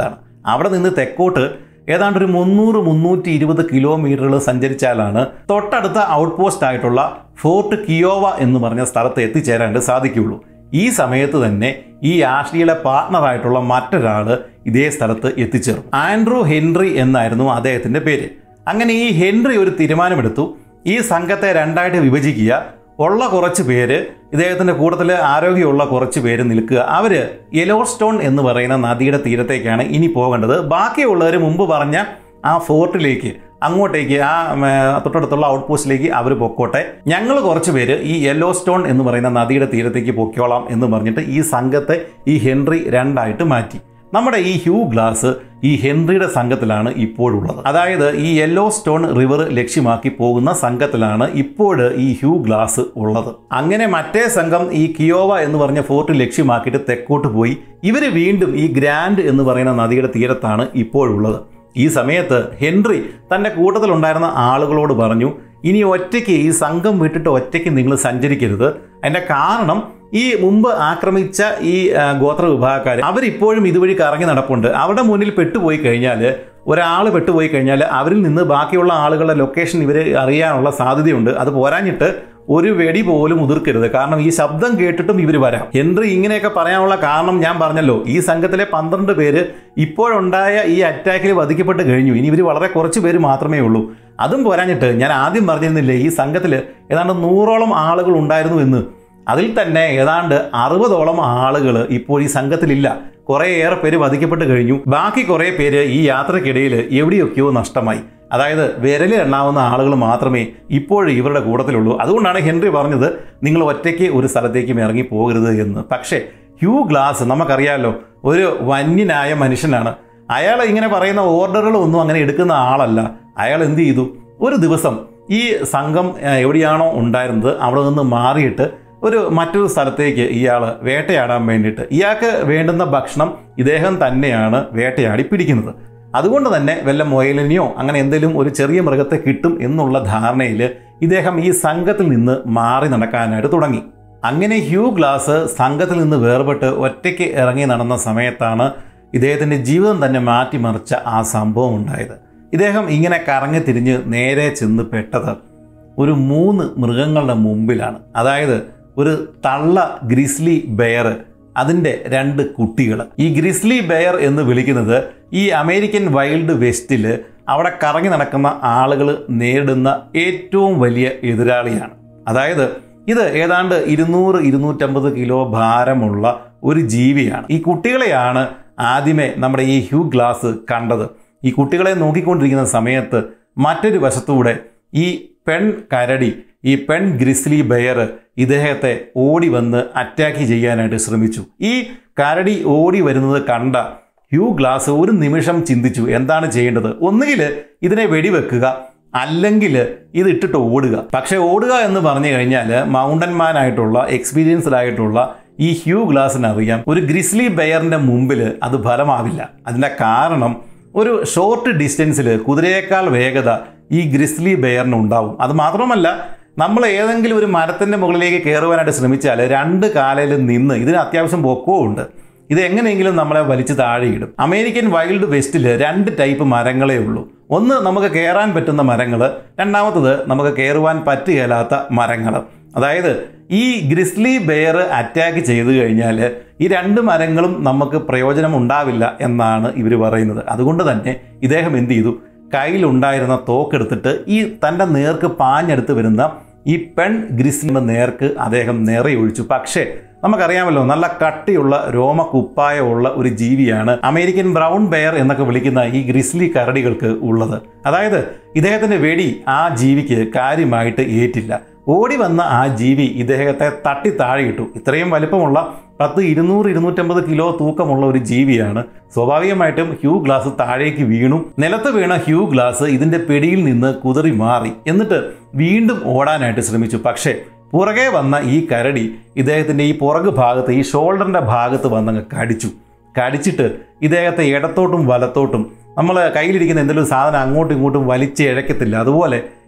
അവിടെ നിന്ന് തെക്കോട്ട് ഏതാണ്ട് ഒരു മുന്നൂറ് മുന്നൂറ്റി ഇരുപത് കിലോമീറ്ററുകൾ സഞ്ചരിച്ചാലാണ് തൊട്ടടുത്ത ഔട്ട് പോസ്റ്റ് ആയിട്ടുള്ള ഫോർട്ട് കിയോവ എന്ന് പറഞ്ഞ സ്ഥലത്ത് എത്തിച്ചേരാണ്ട് സാധിക്കുകയുള്ളൂ ഈ സമയത്ത് തന്നെ ഈ ആഷ്ലിയുടെ പാർട്ണറായിട്ടുള്ള മറ്റൊരാൾ ഇതേ സ്ഥലത്ത് എത്തിച്ചേർന്നു ആൻഡ്രൂ ഹെൻറി എന്നായിരുന്നു അദ്ദേഹത്തിൻ്റെ പേര് അങ്ങനെ ഈ ഹെൻറി ഒരു തീരുമാനമെടുത്തു ഈ സംഘത്തെ രണ്ടായിട്ട് വിഭജിക്കുക ഉള്ള കുറച്ച് പേര് ഇദ്ദേഹത്തിൻ്റെ കൂട്ടത്തിൽ ആരോഗ്യമുള്ള കുറച്ച് പേര് നിൽക്കുക അവർ യെലോസ്റ്റോൺ എന്ന് പറയുന്ന നദിയുടെ തീരത്തേക്കാണ് ഇനി പോകേണ്ടത് ബാക്കിയുള്ളവർ മുമ്പ് പറഞ്ഞ ആ ഫോർട്ടിലേക്ക് അങ്ങോട്ടേക്ക് ആ ഉം, തൊട്ടടുത്തുള്ള ഔട്ട് പോസ്റ്റിലേക്ക് അവർ പൊക്കോട്ടെ ഞങ്ങൾ കുറച്ച് പേര് ഈ യെല്ലോ സ്റ്റോൺ എന്ന് പറയുന്ന നദിയുടെ തീരത്തേക്ക് പൊക്കോളാം എന്ന് പറഞ്ഞിട്ട് ഈ സംഘത്തെ ഈ ഹെൻറി രണ്ടായിട്ട് മാറ്റി നമ്മുടെ ഈ ഹ്യൂ ഗ്ലാസ് ഈ ഹെൻറിയുടെ സംഘത്തിലാണ് ഇപ്പോഴുള്ളത് അതായത് ഈ യെല്ലോ സ്റ്റോൺ റിവർ ലക്ഷ്യമാക്കി പോകുന്ന സംഘത്തിലാണ് ഇപ്പോൾ ഈ ഹ്യൂ ഗ്ലാസ് ഉള്ളത് അങ്ങനെ മറ്റേ സംഘം ഈ കിയോവ എന്ന് പറഞ്ഞ ഫോർട്ട് ലക്ഷ്യമാക്കിയിട്ട് തെക്കോട്ട് പോയി ഇവർ വീണ്ടും ഈ ഗ്രാൻഡ് എന്ന് പറയുന്ന നദിയുടെ തീരത്താണ് ഇപ്പോഴുള്ളത് ഈ സമയത്ത് ഹെൻറി തൻ്റെ കൂട്ടത്തിലുണ്ടായിരുന്ന ആളുകളോട് പറഞ്ഞു ഇനി ഒറ്റയ്ക്ക് ഈ സംഘം വിട്ടിട്ട് ഒറ്റയ്ക്ക് നിങ്ങൾ സഞ്ചരിക്കരുത് അതിൻ്റെ കാരണം ഈ മുമ്പ് ആക്രമിച്ച ഈ ആ, ഗോത്ര വിഭാഗക്കാർ അവരിപ്പോഴും ഇതുവഴി കറങ്ങി നടപ്പുണ്ട് അവരുടെ മുന്നിൽ പെട്ടുപോയി കഴിഞ്ഞാൽ ഒരാൾ പെട്ടുപോയി കഴിഞ്ഞാൽ അവരിൽ നിന്ന് ബാക്കിയുള്ള ആളുകളുടെ ലൊക്കേഷൻ ഇവർ അറിയാനുള്ള സാധ്യതയുണ്ട് അത് പോരാഞ്ഞിട്ട് ഒരു വെടി പോലും ഉതിർക്കരുത് കാരണം ഈ ശബ്ദം കേട്ടിട്ടും ഇവർ വരാം ഹെൻറി ഇങ്ങനെയൊക്കെ പറയാനുള്ള കാരണം ഞാൻ പറഞ്ഞല്ലോ ഈ സംഘത്തിലെ പന്ത്രണ്ട് പേര് ഇപ്പോഴുണ്ടായ ഈ അറ്റാക്കിൽ വധിക്കപ്പെട്ട് കഴിഞ്ഞു ഇനി ഇവർ വളരെ കുറച്ച് പേര് മാത്രമേ ഉള്ളൂ അതും പോരാഞ്ഞിട്ട് ഞാൻ ആദ്യം പറഞ്ഞിരുന്നില്ലേ ഈ സംഘത്തിൽ ഏതാണ്ട് നൂറോളം ആളുകൾ ഉണ്ടായിരുന്നു എന്ന് അതിൽ തന്നെ ഏതാണ്ട് അറുപതോളം ആളുകൾ ഇപ്പോൾ ഈ സംഘത്തിലില്ല കുറേയേറെ പേര് വധിക്കപ്പെട്ട് കഴിഞ്ഞു ബാക്കി കുറേ പേര് ഈ യാത്രക്കിടയിൽ എവിടെയൊക്കെയോ നഷ്ടമായി അതായത് വിരലിൽ എണ്ണാവുന്ന ആളുകൾ മാത്രമേ ഇപ്പോഴും ഇവരുടെ കൂട്ടത്തിലുള്ളൂ അതുകൊണ്ടാണ് ഹെൻറി പറഞ്ഞത് നിങ്ങൾ ഒറ്റയ്ക്ക് ഒരു സ്ഥലത്തേക്കും ഇറങ്ങി പോകരുത് എന്ന് പക്ഷേ ഹ്യൂ ഗ്ലാസ് നമുക്കറിയാമല്ലോ ഒരു വന്യനായ മനുഷ്യനാണ് അയാൾ ഇങ്ങനെ പറയുന്ന ഓർഡറുകളൊന്നും അങ്ങനെ എടുക്കുന്ന ആളല്ല അയാൾ എന്ത് ചെയ്തു ഒരു ദിവസം ഈ സംഘം ആ, എവിടെയാണോ ഉണ്ടായിരുന്നത് അവിടെ നിന്ന് മാറിയിട്ട് ഒരു മറ്റൊരു സ്ഥലത്തേക്ക് ഇയാൾ വേട്ടയാടാൻ വേണ്ടിയിട്ട് ഇയാൾക്ക് വേണ്ടുന്ന ഭക്ഷണം ഇദ്ദേഹം തന്നെയാണ് വേട്ടയാടി പിടിക്കുന്നത് അതുകൊണ്ട് തന്നെ വല്ല മുയലിനെയോ അങ്ങനെ എന്തെങ്കിലും ഒരു ചെറിയ മൃഗത്തെ കിട്ടും എന്നുള്ള ധാരണയിൽ ഇദ്ദേഹം ഈ സംഘത്തിൽ നിന്ന് മാറി നടക്കാനായിട്ട് തുടങ്ങി അങ്ങനെ ഹ്യൂ ഗ്ലാസ് സംഘത്തിൽ നിന്ന് വേർപെട്ട് ഒറ്റയ്ക്ക് ഇറങ്ങി നടന്ന സമയത്താണ് ഇദ്ദേഹത്തിൻ്റെ ജീവിതം തന്നെ മാറ്റിമറിച്ച ആ സംഭവം ഉണ്ടായത് ഇദ്ദേഹം ഇങ്ങനെ കറങ്ങി തിരിഞ്ഞ് നേരെ ചെന്ന് പെട്ടത് ഒരു മൂന്ന് മൃഗങ്ങളുടെ മുമ്പിലാണ് അതായത് ഒരു തള്ള ഗ്രിസ്ലി ബെയർ അതിൻ്റെ രണ്ട് കുട്ടികൾ ഈ ഗ്രിസ്ലി ബെയർ എന്ന് വിളിക്കുന്നത് ഈ അമേരിക്കൻ വൈൽഡ് വെസ്റ്റിൽ അവിടെ കറങ്ങി നടക്കുന്ന ആളുകൾ നേരിടുന്ന ഏറ്റവും വലിയ എതിരാളിയാണ് അതായത് ഇത് ഏതാണ്ട് ഇരുന്നൂറ് ഇരുന്നൂറ്റമ്പത് കിലോ ഭാരമുള്ള ഒരു ജീവിയാണ് ഈ കുട്ടികളെയാണ് ആദ്യമേ നമ്മുടെ ഈ ഹ്യൂ ഗ്ലാസ് കണ്ടത് ഈ കുട്ടികളെ നോക്കിക്കൊണ്ടിരിക്കുന്ന സമയത്ത് മറ്റൊരു വശത്തൂടെ ഈ പെൺ കരടി ഈ പെൺ ഗ്രിസ്ലി ബെയർ ഇദ്ദേഹത്തെ ഓടി വന്ന് അറ്റാക്ക് ചെയ്യാനായിട്ട് ശ്രമിച്ചു ഈ കരടി ഓടി വരുന്നത് കണ്ട ഹ്യൂ ഗ്ലാസ് ഒരു നിമിഷം ചിന്തിച്ചു എന്താണ് ചെയ്യേണ്ടത് ഒന്നുകിൽ ഇതിനെ വെടിവെക്കുക അല്ലെങ്കിൽ ഇത് ഇട്ടിട്ട് ഓടുക പക്ഷേ ഓടുക എന്ന് പറഞ്ഞു കഴിഞ്ഞാൽ മൗണ്ടൻ മാൻ ആയിട്ടുള്ള എക്സ്പീരിയൻസ്ഡ് ആയിട്ടുള്ള ഈ ഹ്യൂ ഗ്ലാസിന് അറിയാം ഒരു ഗ്രിസ്ലി ബെയറിന്റെ മുമ്പിൽ അത് ഫലമാവില്ല അതിൻ്റെ കാരണം ഒരു ഷോർട്ട് ഡിസ്റ്റൻസിൽ കുതിരയേക്കാൾ വേഗത ഈ ഗ്രിസ്ലി ബെയറിന് ഉണ്ടാവും അത് മാത്രമല്ല നമ്മൾ ഏതെങ്കിലും ഒരു മരത്തിൻ്റെ മുകളിലേക്ക് കയറുവാനായിട്ട് ശ്രമിച്ചാൽ രണ്ട് കാലയിൽ നിന്ന് ഇതിന് അത്യാവശ്യം പൊക്കവും ഉണ്ട് ഇത് എങ്ങനെയെങ്കിലും നമ്മളെ വലിച്ചു താഴെയിടും അമേരിക്കൻ വൈൽഡ് വെസ്റ്റിൽ രണ്ട് ടൈപ്പ് മരങ്ങളേ ഉള്ളൂ ഒന്ന് നമുക്ക് കയറാൻ പറ്റുന്ന മരങ്ങൾ രണ്ടാമത്തത് നമുക്ക് കയറുവാൻ പറ്റുകയില്ലാത്ത മരങ്ങൾ അതായത് ഈ ഗ്രിസ്ലി ബെയർ അറ്റാക്ക് ചെയ്തു കഴിഞ്ഞാൽ ഈ രണ്ട് മരങ്ങളും നമുക്ക് പ്രയോജനം ഉണ്ടാവില്ല എന്നാണ് ഇവർ പറയുന്നത് അതുകൊണ്ട് തന്നെ ഇദ്ദേഹം എന്ത് ചെയ്തു കയ്യിലുണ്ടായിരുന്ന തോക്കെടുത്തിട്ട് ഈ തൻ്റെ നേർക്ക് പാഞ്ഞെടുത്ത് വരുന്ന ഈ പെൺ ഗ്രിസ്ലിയുടെ നേർക്ക് അദ്ദേഹം നിറയൊഴിച്ചു പക്ഷേ നമുക്കറിയാമല്ലോ നല്ല കട്ടിയുള്ള രോമകുപ്പായമുള്ള ഒരു ജീവിയാണ് അമേരിക്കൻ ബ്രൗൺ ബെയർ എന്നൊക്കെ വിളിക്കുന്ന ഈ ഗ്രിസ്ലി കരടികൾക്ക് ഉള്ളത് അതായത് ഇദ്ദേഹത്തിൻ്റെ വെടി ആ ജീവിക്ക് കാര്യമായിട്ട് ഏറ്റില്ല ഓടി വന്ന ആ ജീവി ഇദ്ദേഹത്തെ തട്ടി താഴെയിട്ടു ഇത്രയും വലിപ്പമുള്ള പത്ത് ഇരുന്നൂറ് ഇരുന്നൂറ്റമ്പത് കിലോ തൂക്കമുള്ള ഒരു ജീവിയാണ് സ്വാഭാവികമായിട്ടും ഹ്യൂ ഗ്ലാസ് താഴേക്ക് വീണു നിലത്ത് വീണ ഹ്യൂ ഗ്ലാസ് ഇതിൻ്റെ പിടിയിൽ നിന്ന് കുതറി മാറി എന്നിട്ട് വീണ്ടും ഓടാനായിട്ട് ശ്രമിച്ചു പക്ഷേ പുറകെ വന്ന ഈ കരടി ഇദ്ദേഹത്തിൻ്റെ ഈ പുറകു ഭാഗത്ത് ഈ ഷോൾഡറിൻ്റെ ഭാഗത്ത് വന്നങ്ങ് കടിച്ചു കടിച്ചിട്ട് ഇദ്ദേഹത്തെ ഇടത്തോട്ടും വലത്തോട്ടും നമ്മൾ കയ്യിലിരിക്കുന്ന എന്തെങ്കിലും സാധനം അങ്ങോട്ടും ഇങ്ങോട്ടും വലിച്ച് ഇഴക്കത്തില്ല അതുപോലെ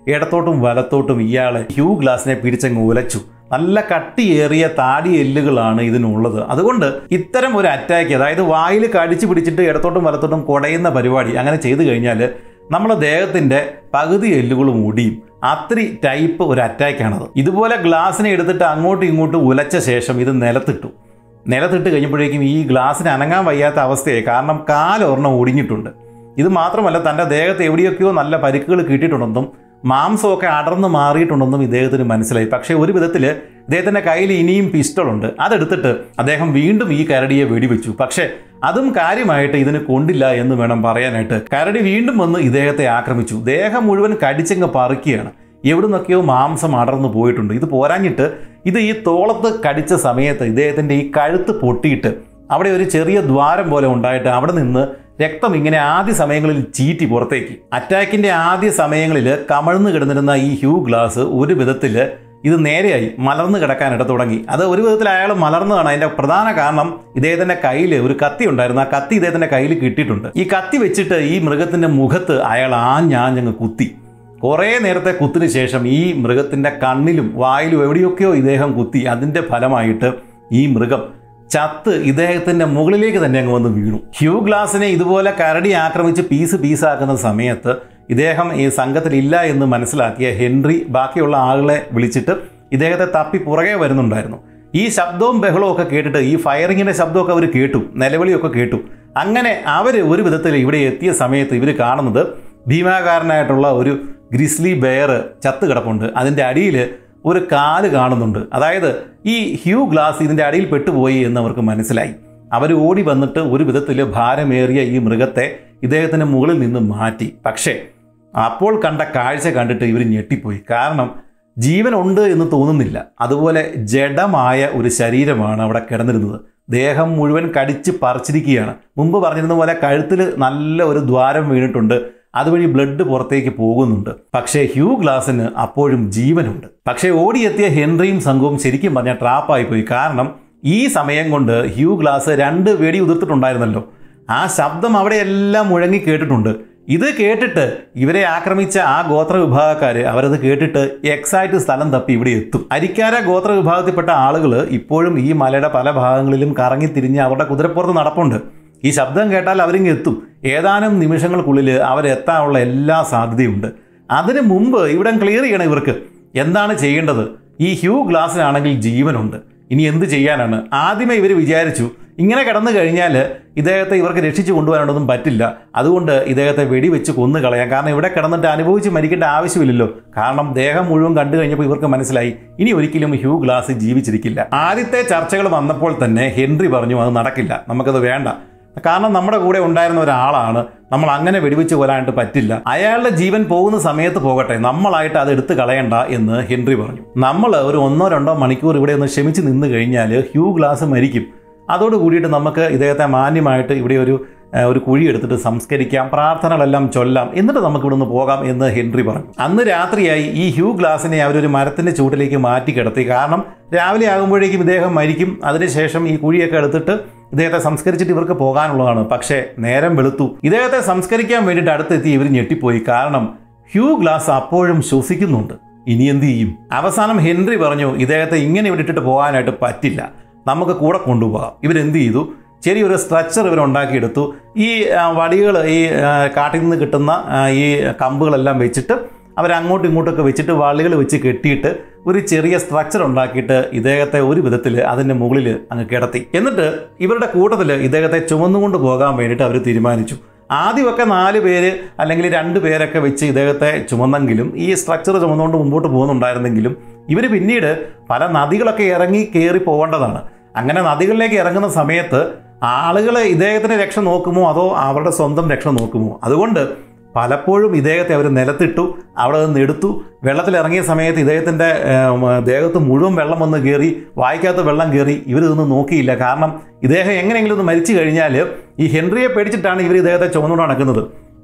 ഇടത്തോട്ടും വലത്തോട്ടും ഇയാളെ ഹ്യൂ ഗ്ലാസിനെ പിടിച്ചങ്ങ് ഉലച്ചു നല്ല കട്ടിയേറിയ താടി എല്ലുകളാണ് ഇതിനുള്ളത് അതുകൊണ്ട് ഇത്തരം ഒരു അറ്റാക്ക് അതായത് വായിൽ കടിച്ചു പിടിച്ചിട്ട് ഇടത്തോട്ടും വലത്തോട്ടും കുടയുന്ന പരിപാടി അങ്ങനെ ചെയ്തു കഴിഞ്ഞാൽ നമ്മുടെ ദേഹത്തിന്റെ പകുതി എല്ലുകളും ഒടിയും അത്രി ടൈപ്പ് ഒരു അറ്റാക്കാണത് ഇതുപോലെ ഗ്ലാസ്സിനെ എടുത്തിട്ട് അങ്ങോട്ടും ഇങ്ങോട്ടും ഉലച്ച ശേഷം ഇത് നിലത്തിട്ടു നിലത്തിട്ട് കഴിഞ്ഞപ്പോഴേക്കും ഈ ഗ്ലാസ്സിന് അനങ്ങാൻ വയ്യാത്ത അവസ്ഥയായി കാരണം കാലൊരെണ്ണം ഒടിഞ്ഞിട്ടുണ്ട് ഇത് മാത്രമല്ല തൻ്റെ ദേഹത്ത് എവിടെയൊക്കെയോ നല്ല പരിക്കുകൾ കിട്ടിയിട്ടുണ്ടെന്നും മാംസമൊക്കെ അടർന്നു മാറിയിട്ടുണ്ടെന്നും ഇദ്ദേഹത്തിന് മനസ്സിലായി പക്ഷേ ഒരു വിധത്തിൽ ഇദ്ദേഹത്തിൻ്റെ കയ്യിൽ ഇനിയും പിസ്റ്റളുണ്ട് അതെടുത്തിട്ട് അദ്ദേഹം വീണ്ടും ഈ കരടിയെ വെടിവെച്ചു പക്ഷേ അതും കാര്യമായിട്ട് ഇതിന് കൊണ്ടില്ല എന്ന് വേണം പറയാനായിട്ട് കരടി വീണ്ടും വന്ന് ഇദ്ദേഹത്തെ ആക്രമിച്ചു ദേഹം മുഴുവൻ കടിച്ചങ്ങ് പറിക്കുകയാണ് എവിടുന്നൊക്കെയോ മാംസം അടർന്നു പോയിട്ടുണ്ട് ഇത് പോരാഞ്ഞിട്ട് ഇത് ഈ തോളത്ത് കടിച്ച സമയത്ത് ഇദ്ദേഹത്തിൻ്റെ ഈ കഴുത്ത് പൊട്ടിയിട്ട് അവിടെ ഒരു ചെറിയ ദ്വാരം പോലെ ഉണ്ടായിട്ട് അവിടെ നിന്ന് രക്തം ഇങ്ങനെ ആദ്യ സമയങ്ങളിൽ ചീറ്റി പുറത്തേക്ക് അറ്റാക്കിന്റെ ആദ്യ സമയങ്ങളിൽ കമഴ്ന്നു കിടന്നിരുന്ന ഈ ഹ്യൂ ഗ്ലാസ് ഒരു വിധത്തിൽ ഇത് നേരെയായി മലർന്നു കിടക്കാനിട തുടങ്ങി അത് ഒരു വിധത്തിൽ അയാൾ മലർന്നതാണ് അതിന്റെ പ്രധാന കാരണം ഇദ്ദേഹത്തിന്റെ കയ്യിൽ ഒരു കത്തി ഉണ്ടായിരുന്നു ആ കത്തി ഇദ്ദേഹത്തിന്റെ കയ്യിൽ കിട്ടിയിട്ടുണ്ട് ഈ കത്തി വെച്ചിട്ട് ഈ മൃഗത്തിന്റെ മുഖത്ത് അയാൾ ആഞ്ഞാഞ്ഞങ്ങ് കുത്തി കുറേ നേരത്തെ കുത്തിന് ശേഷം ഈ മൃഗത്തിന്റെ കണ്ണിലും വായിലും എവിടെയൊക്കെയോ ഇദ്ദേഹം കുത്തി അതിന്റെ ഫലമായിട്ട് ഈ മൃഗം ചത്ത് ഇദ്ദേഹത്തിന്റെ മുകളിലേക്ക് തന്നെ അങ്ങ് വന്ന് വീണു ഹ്യൂ ഗ്ലാസിനെ ഇതുപോലെ കരടി ആക്രമിച്ച് പീസ് പീസാക്കുന്ന സമയത്ത് ഇദ്ദേഹം ഈ സംഘത്തിലില്ല എന്ന് മനസ്സിലാക്കിയ ഹെൻറി ബാക്കിയുള്ള ആളുകളെ വിളിച്ചിട്ട് ഇദ്ദേഹത്തെ തപ്പി പുറകെ വരുന്നുണ്ടായിരുന്നു ഈ ശബ്ദവും ബഹളവും ഒക്കെ കേട്ടിട്ട് ഈ ഫയറിങ്ങിന്റെ ശബ്ദമൊക്കെ അവർ കേട്ടു നിലവിളിയൊക്കെ കേട്ടു അങ്ങനെ അവർ ഒരു വിധത്തിൽ ഇവിടെ എത്തിയ സമയത്ത് ഇവർ കാണുന്നത് ഭീമാകാരനായിട്ടുള്ള ഒരു ഗ്രിസ്ലി ബെയർ ചത്ത് കിടപ്പുണ്ട് അതിൻ്റെ അടിയിൽ ഒരു കാല് കാണുന്നുണ്ട് അതായത് ഈ ഹ്യൂ ഗ്ലാസ് ഇതിൻ്റെ അടിയിൽ പെട്ടുപോയി എന്ന് അവർക്ക് മനസ്സിലായി അവർ ഓടി വന്നിട്ട് ഒരു വിധത്തിൽ ഭാരമേറിയ ഈ മൃഗത്തെ ഇദ്ദേഹത്തിന് മുകളിൽ നിന്ന് മാറ്റി പക്ഷേ അപ്പോൾ കണ്ട കാഴ്ച കണ്ടിട്ട് ഇവർ ഞെട്ടിപ്പോയി കാരണം ജീവനുണ്ട് എന്ന് തോന്നുന്നില്ല അതുപോലെ ജഡമായ ഒരു ശരീരമാണ് അവിടെ കിടന്നിരുന്നത് ദേഹം മുഴുവൻ കടിച്ച് പറിച്ചിരിക്കുകയാണ് മുമ്പ് പറഞ്ഞിരുന്ന പോലെ കഴുത്തിൽ നല്ല ഒരു ദ്വാരം വീണിട്ടുണ്ട് അതുവഴി ബ്ലഡ് പുറത്തേക്ക് പോകുന്നുണ്ട് പക്ഷേ ഹ്യൂ ഗ്ലാസിന് അപ്പോഴും ജീവനുണ്ട് പക്ഷേ ഓടിയെത്തിയ ഹെൻറിയും സംഘവും ശരിക്കും പറഞ്ഞാൽ ട്രാപ്പായി പോയി കാരണം ഈ സമയം കൊണ്ട് ഹ്യൂ ഗ്ലാസ് രണ്ട് വെടി ഉതിർത്തിട്ടുണ്ടായിരുന്നല്ലോ ആ ശബ്ദം അവിടെയെല്ലാം മുഴങ്ങി കേട്ടിട്ടുണ്ട് ഇത് കേട്ടിട്ട് ഇവരെ ആക്രമിച്ച ആ ഗോത്ര വിഭാഗക്കാർ അവരത് കേട്ടിട്ട് എക്സാക്ട് സ്ഥലം തപ്പി ഇവിടെ എത്തും അരിക്കാര ഗോത്ര വിഭാഗത്തിൽപ്പെട്ട ആളുകൾ ഇപ്പോഴും ഈ മലയുടെ പല ഭാഗങ്ങളിലും കറങ്ങി തിരിഞ്ഞ് അവരുടെ കുതിരപ്പുറത്ത് നടപ്പുണ്ട് ഈ ശബ്ദം കേട്ടാൽ അവരിങ്ങ് എത്തും ഏതാനും നിമിഷങ്ങൾക്കുള്ളിൽ അവരെത്താനുള്ള എല്ലാ സാധ്യതയുണ്ട് അതിനു മുമ്പ് ഇവിടെ ക്ലിയർ ചെയ്യണം ഇവർക്ക് എന്താണ് ചെയ്യേണ്ടത് ഈ ഹ്യൂ ഗ്ലാസ്സിനാണെങ്കിൽ ജീവനുണ്ട് ഇനി എന്ത് ചെയ്യാനാണ് ആദ്യമേ ഇവർ വിചാരിച്ചു ഇങ്ങനെ കിടന്നു കഴിഞ്ഞാൽ ഇദ്ദേഹത്തെ ഇവർക്ക് രക്ഷിച്ചു കൊണ്ടുപോകാനൊന്നും പറ്റില്ല അതുകൊണ്ട് ഇദ്ദേഹത്തെ വെടിവെച്ച് കൊന്നു കളയാം കാരണം ഇവിടെ കിടന്നിട്ട് അനുഭവിച്ച് മരിക്കേണ്ട ആവശ്യമില്ലല്ലോ കാരണം ദേഹം മുഴുവൻ കണ്ടു കഴിഞ്ഞപ്പോൾ ഇവർക്ക് മനസ്സിലായി ഇനി ഒരിക്കലും ഹ്യൂ ഗ്ലാസ് ജീവിച്ചിരിക്കില്ല ആദ്യത്തെ ചർച്ചകൾ വന്നപ്പോൾ തന്നെ ഹെൻറി പറഞ്ഞു അത് നടക്കില്ല നമുക്കത് വേണ്ട കാരണം നമ്മുടെ കൂടെ ഉണ്ടായിരുന്ന ഒരാളാണ് നമ്മൾ അങ്ങനെ വെടിവെച്ച് കൊല്ലാനായിട്ട് പറ്റില്ല അയാളുടെ ജീവൻ പോകുന്ന സമയത്ത് പോകട്ടെ നമ്മളായിട്ട് അത് എടുത്തു കളയണ്ട എന്ന് ഹെൻറി പറഞ്ഞു നമ്മൾ ഒരു ഒന്നോ രണ്ടോ മണിക്കൂർ ഇവിടെ ഒന്ന് ക്ഷമിച്ച് നിന്ന് കഴിഞ്ഞാൽ ഹ്യൂ ഗ്ലാസ് മരിക്കും അതോട് കൂടിയിട്ട് നമുക്ക് ഇദ്ദേഹത്തെ മാന്യമായിട്ട് ഇവിടെ ഒരു ഏഹ്, ഒരു കുഴി എടുത്തിട്ട് സംസ്കരിക്കാം പ്രാർത്ഥനകളെല്ലാം ചൊല്ലാം എന്നിട്ട് നമുക്ക് ഇവിടുന്ന് പോകാം എന്ന് ഹെൻറി പറഞ്ഞു അന്ന് രാത്രിയായി ഈ ഹ്യൂ ഗ്ലാസിനെ അവരൊരു മരത്തിന്റെ ചൂട്ടിലേക്ക് മാറ്റി കിടത്തി കാരണം രാവിലെ ആകുമ്പോഴേക്കും ഇദ്ദേഹം മരിക്കും അതിനുശേഷം ഈ കുഴിയൊക്കെ എടുത്തിട്ട് ഇദ്ദേഹത്തെ സംസ്കരിച്ചിട്ട് ഇവർക്ക് പോകാനുള്ളതാണ് പക്ഷേ നേരം വെളുത്തു ഇദ്ദേഹത്തെ സംസ്കരിക്കാൻ വേണ്ടിയിട്ട് അടുത്തെത്തി ഇവർ ഞെട്ടിപ്പോയി കാരണം ഹ്യൂ ഗ്ലാസ് അപ്പോഴും ശ്വസിക്കുന്നുണ്ട് ഇനി എന്ത് ചെയ്യും അവസാനം ഹെൻറി പറഞ്ഞു ഇദ്ദേഹത്തെ ഇങ്ങനെ വിട്ടിട്ട് പോകാനായിട്ട് പറ്റില്ല നമുക്ക് കൂടെ കൊണ്ടുപോകാം ഇവരെന്ത് ചെയ്തു ചെറിയൊരു സ്ട്രക്ചർ ഇവർ ഉണ്ടാക്കിയെടുത്തു ഈ വടികൾ ഈ ആ, കാട്ടിൽ നിന്ന് കിട്ടുന്ന ആ, ഈ കമ്പുകളെല്ലാം വെച്ചിട്ട് അവർ അങ്ങോട്ടും ഇങ്ങോട്ടൊക്കെ വെച്ചിട്ട് വള്ളികൾ വെച്ച് കെട്ടിയിട്ട് ഒരു ചെറിയ സ്ട്രക്ചർ ഉണ്ടാക്കിയിട്ട് ഇദ്ദേഹത്തെ ഒരു വിധത്തിൽ അതിൻ്റെ മുകളിൽ അങ്ങ് കിടത്തി എന്നിട്ട് ഇവരുടെ കൂട്ടത്തിൽ ഇദ്ദേഹത്തെ ചുമന്നുകൊണ്ട് പോകാൻ വേണ്ടിയിട്ട് അവർ തീരുമാനിച്ചു ആദ്യമൊക്കെ നാല് പേര് അല്ലെങ്കിൽ രണ്ട് പേരൊക്കെ വെച്ച് ഇദ്ദേഹത്തെ ചുമന്നെങ്കിലും ഈ സ്ട്രക്ചർ ചുമന്നുകൊണ്ട് മുമ്പോട്ട് പോകുന്നുണ്ടായിരുന്നെങ്കിലും ഇവർ പിന്നീട് പല നദികളൊക്കെ ഇറങ്ങി കയറി പോകേണ്ടതാണ് അങ്ങനെ നദികളിലേക്ക് ഇറങ്ങുന്ന സമയത്ത് ആളുകൾ ഇദ്ദേഹത്തിന് രക്ഷ നോക്കുമോ അതോ അവരുടെ സ്വന്തം രക്ഷ നോക്കുമോ അതുകൊണ്ട് പലപ്പോഴും ഇദ്ദേഹത്തെ അവർ നിലത്തിട്ടു അവിടെ നിന്ന് എടുത്തു വെള്ളത്തിൽ ഇറങ്ങിയ സമയത്ത് ഇദ്ദേഹത്തിൻ്റെ ദേഹത്ത് മുഴുവൻ വെള്ളം വന്ന് കയറി വായിക്കാത്ത വെള്ളം കയറി ഇവർ ഇതൊന്നും നോക്കിയില്ല കാരണം ഇദ്ദേഹം എങ്ങനെയെങ്കിലും ഒന്ന് മരിച്ചു കഴിഞ്ഞാൽ ഈ ഹെൻറിയെ പേടിച്ചിട്ടാണ് ഇവർ ഇദ്ദേഹത്തെ ചുമന്നുകൊണ്ട് നടക്കുന്നത്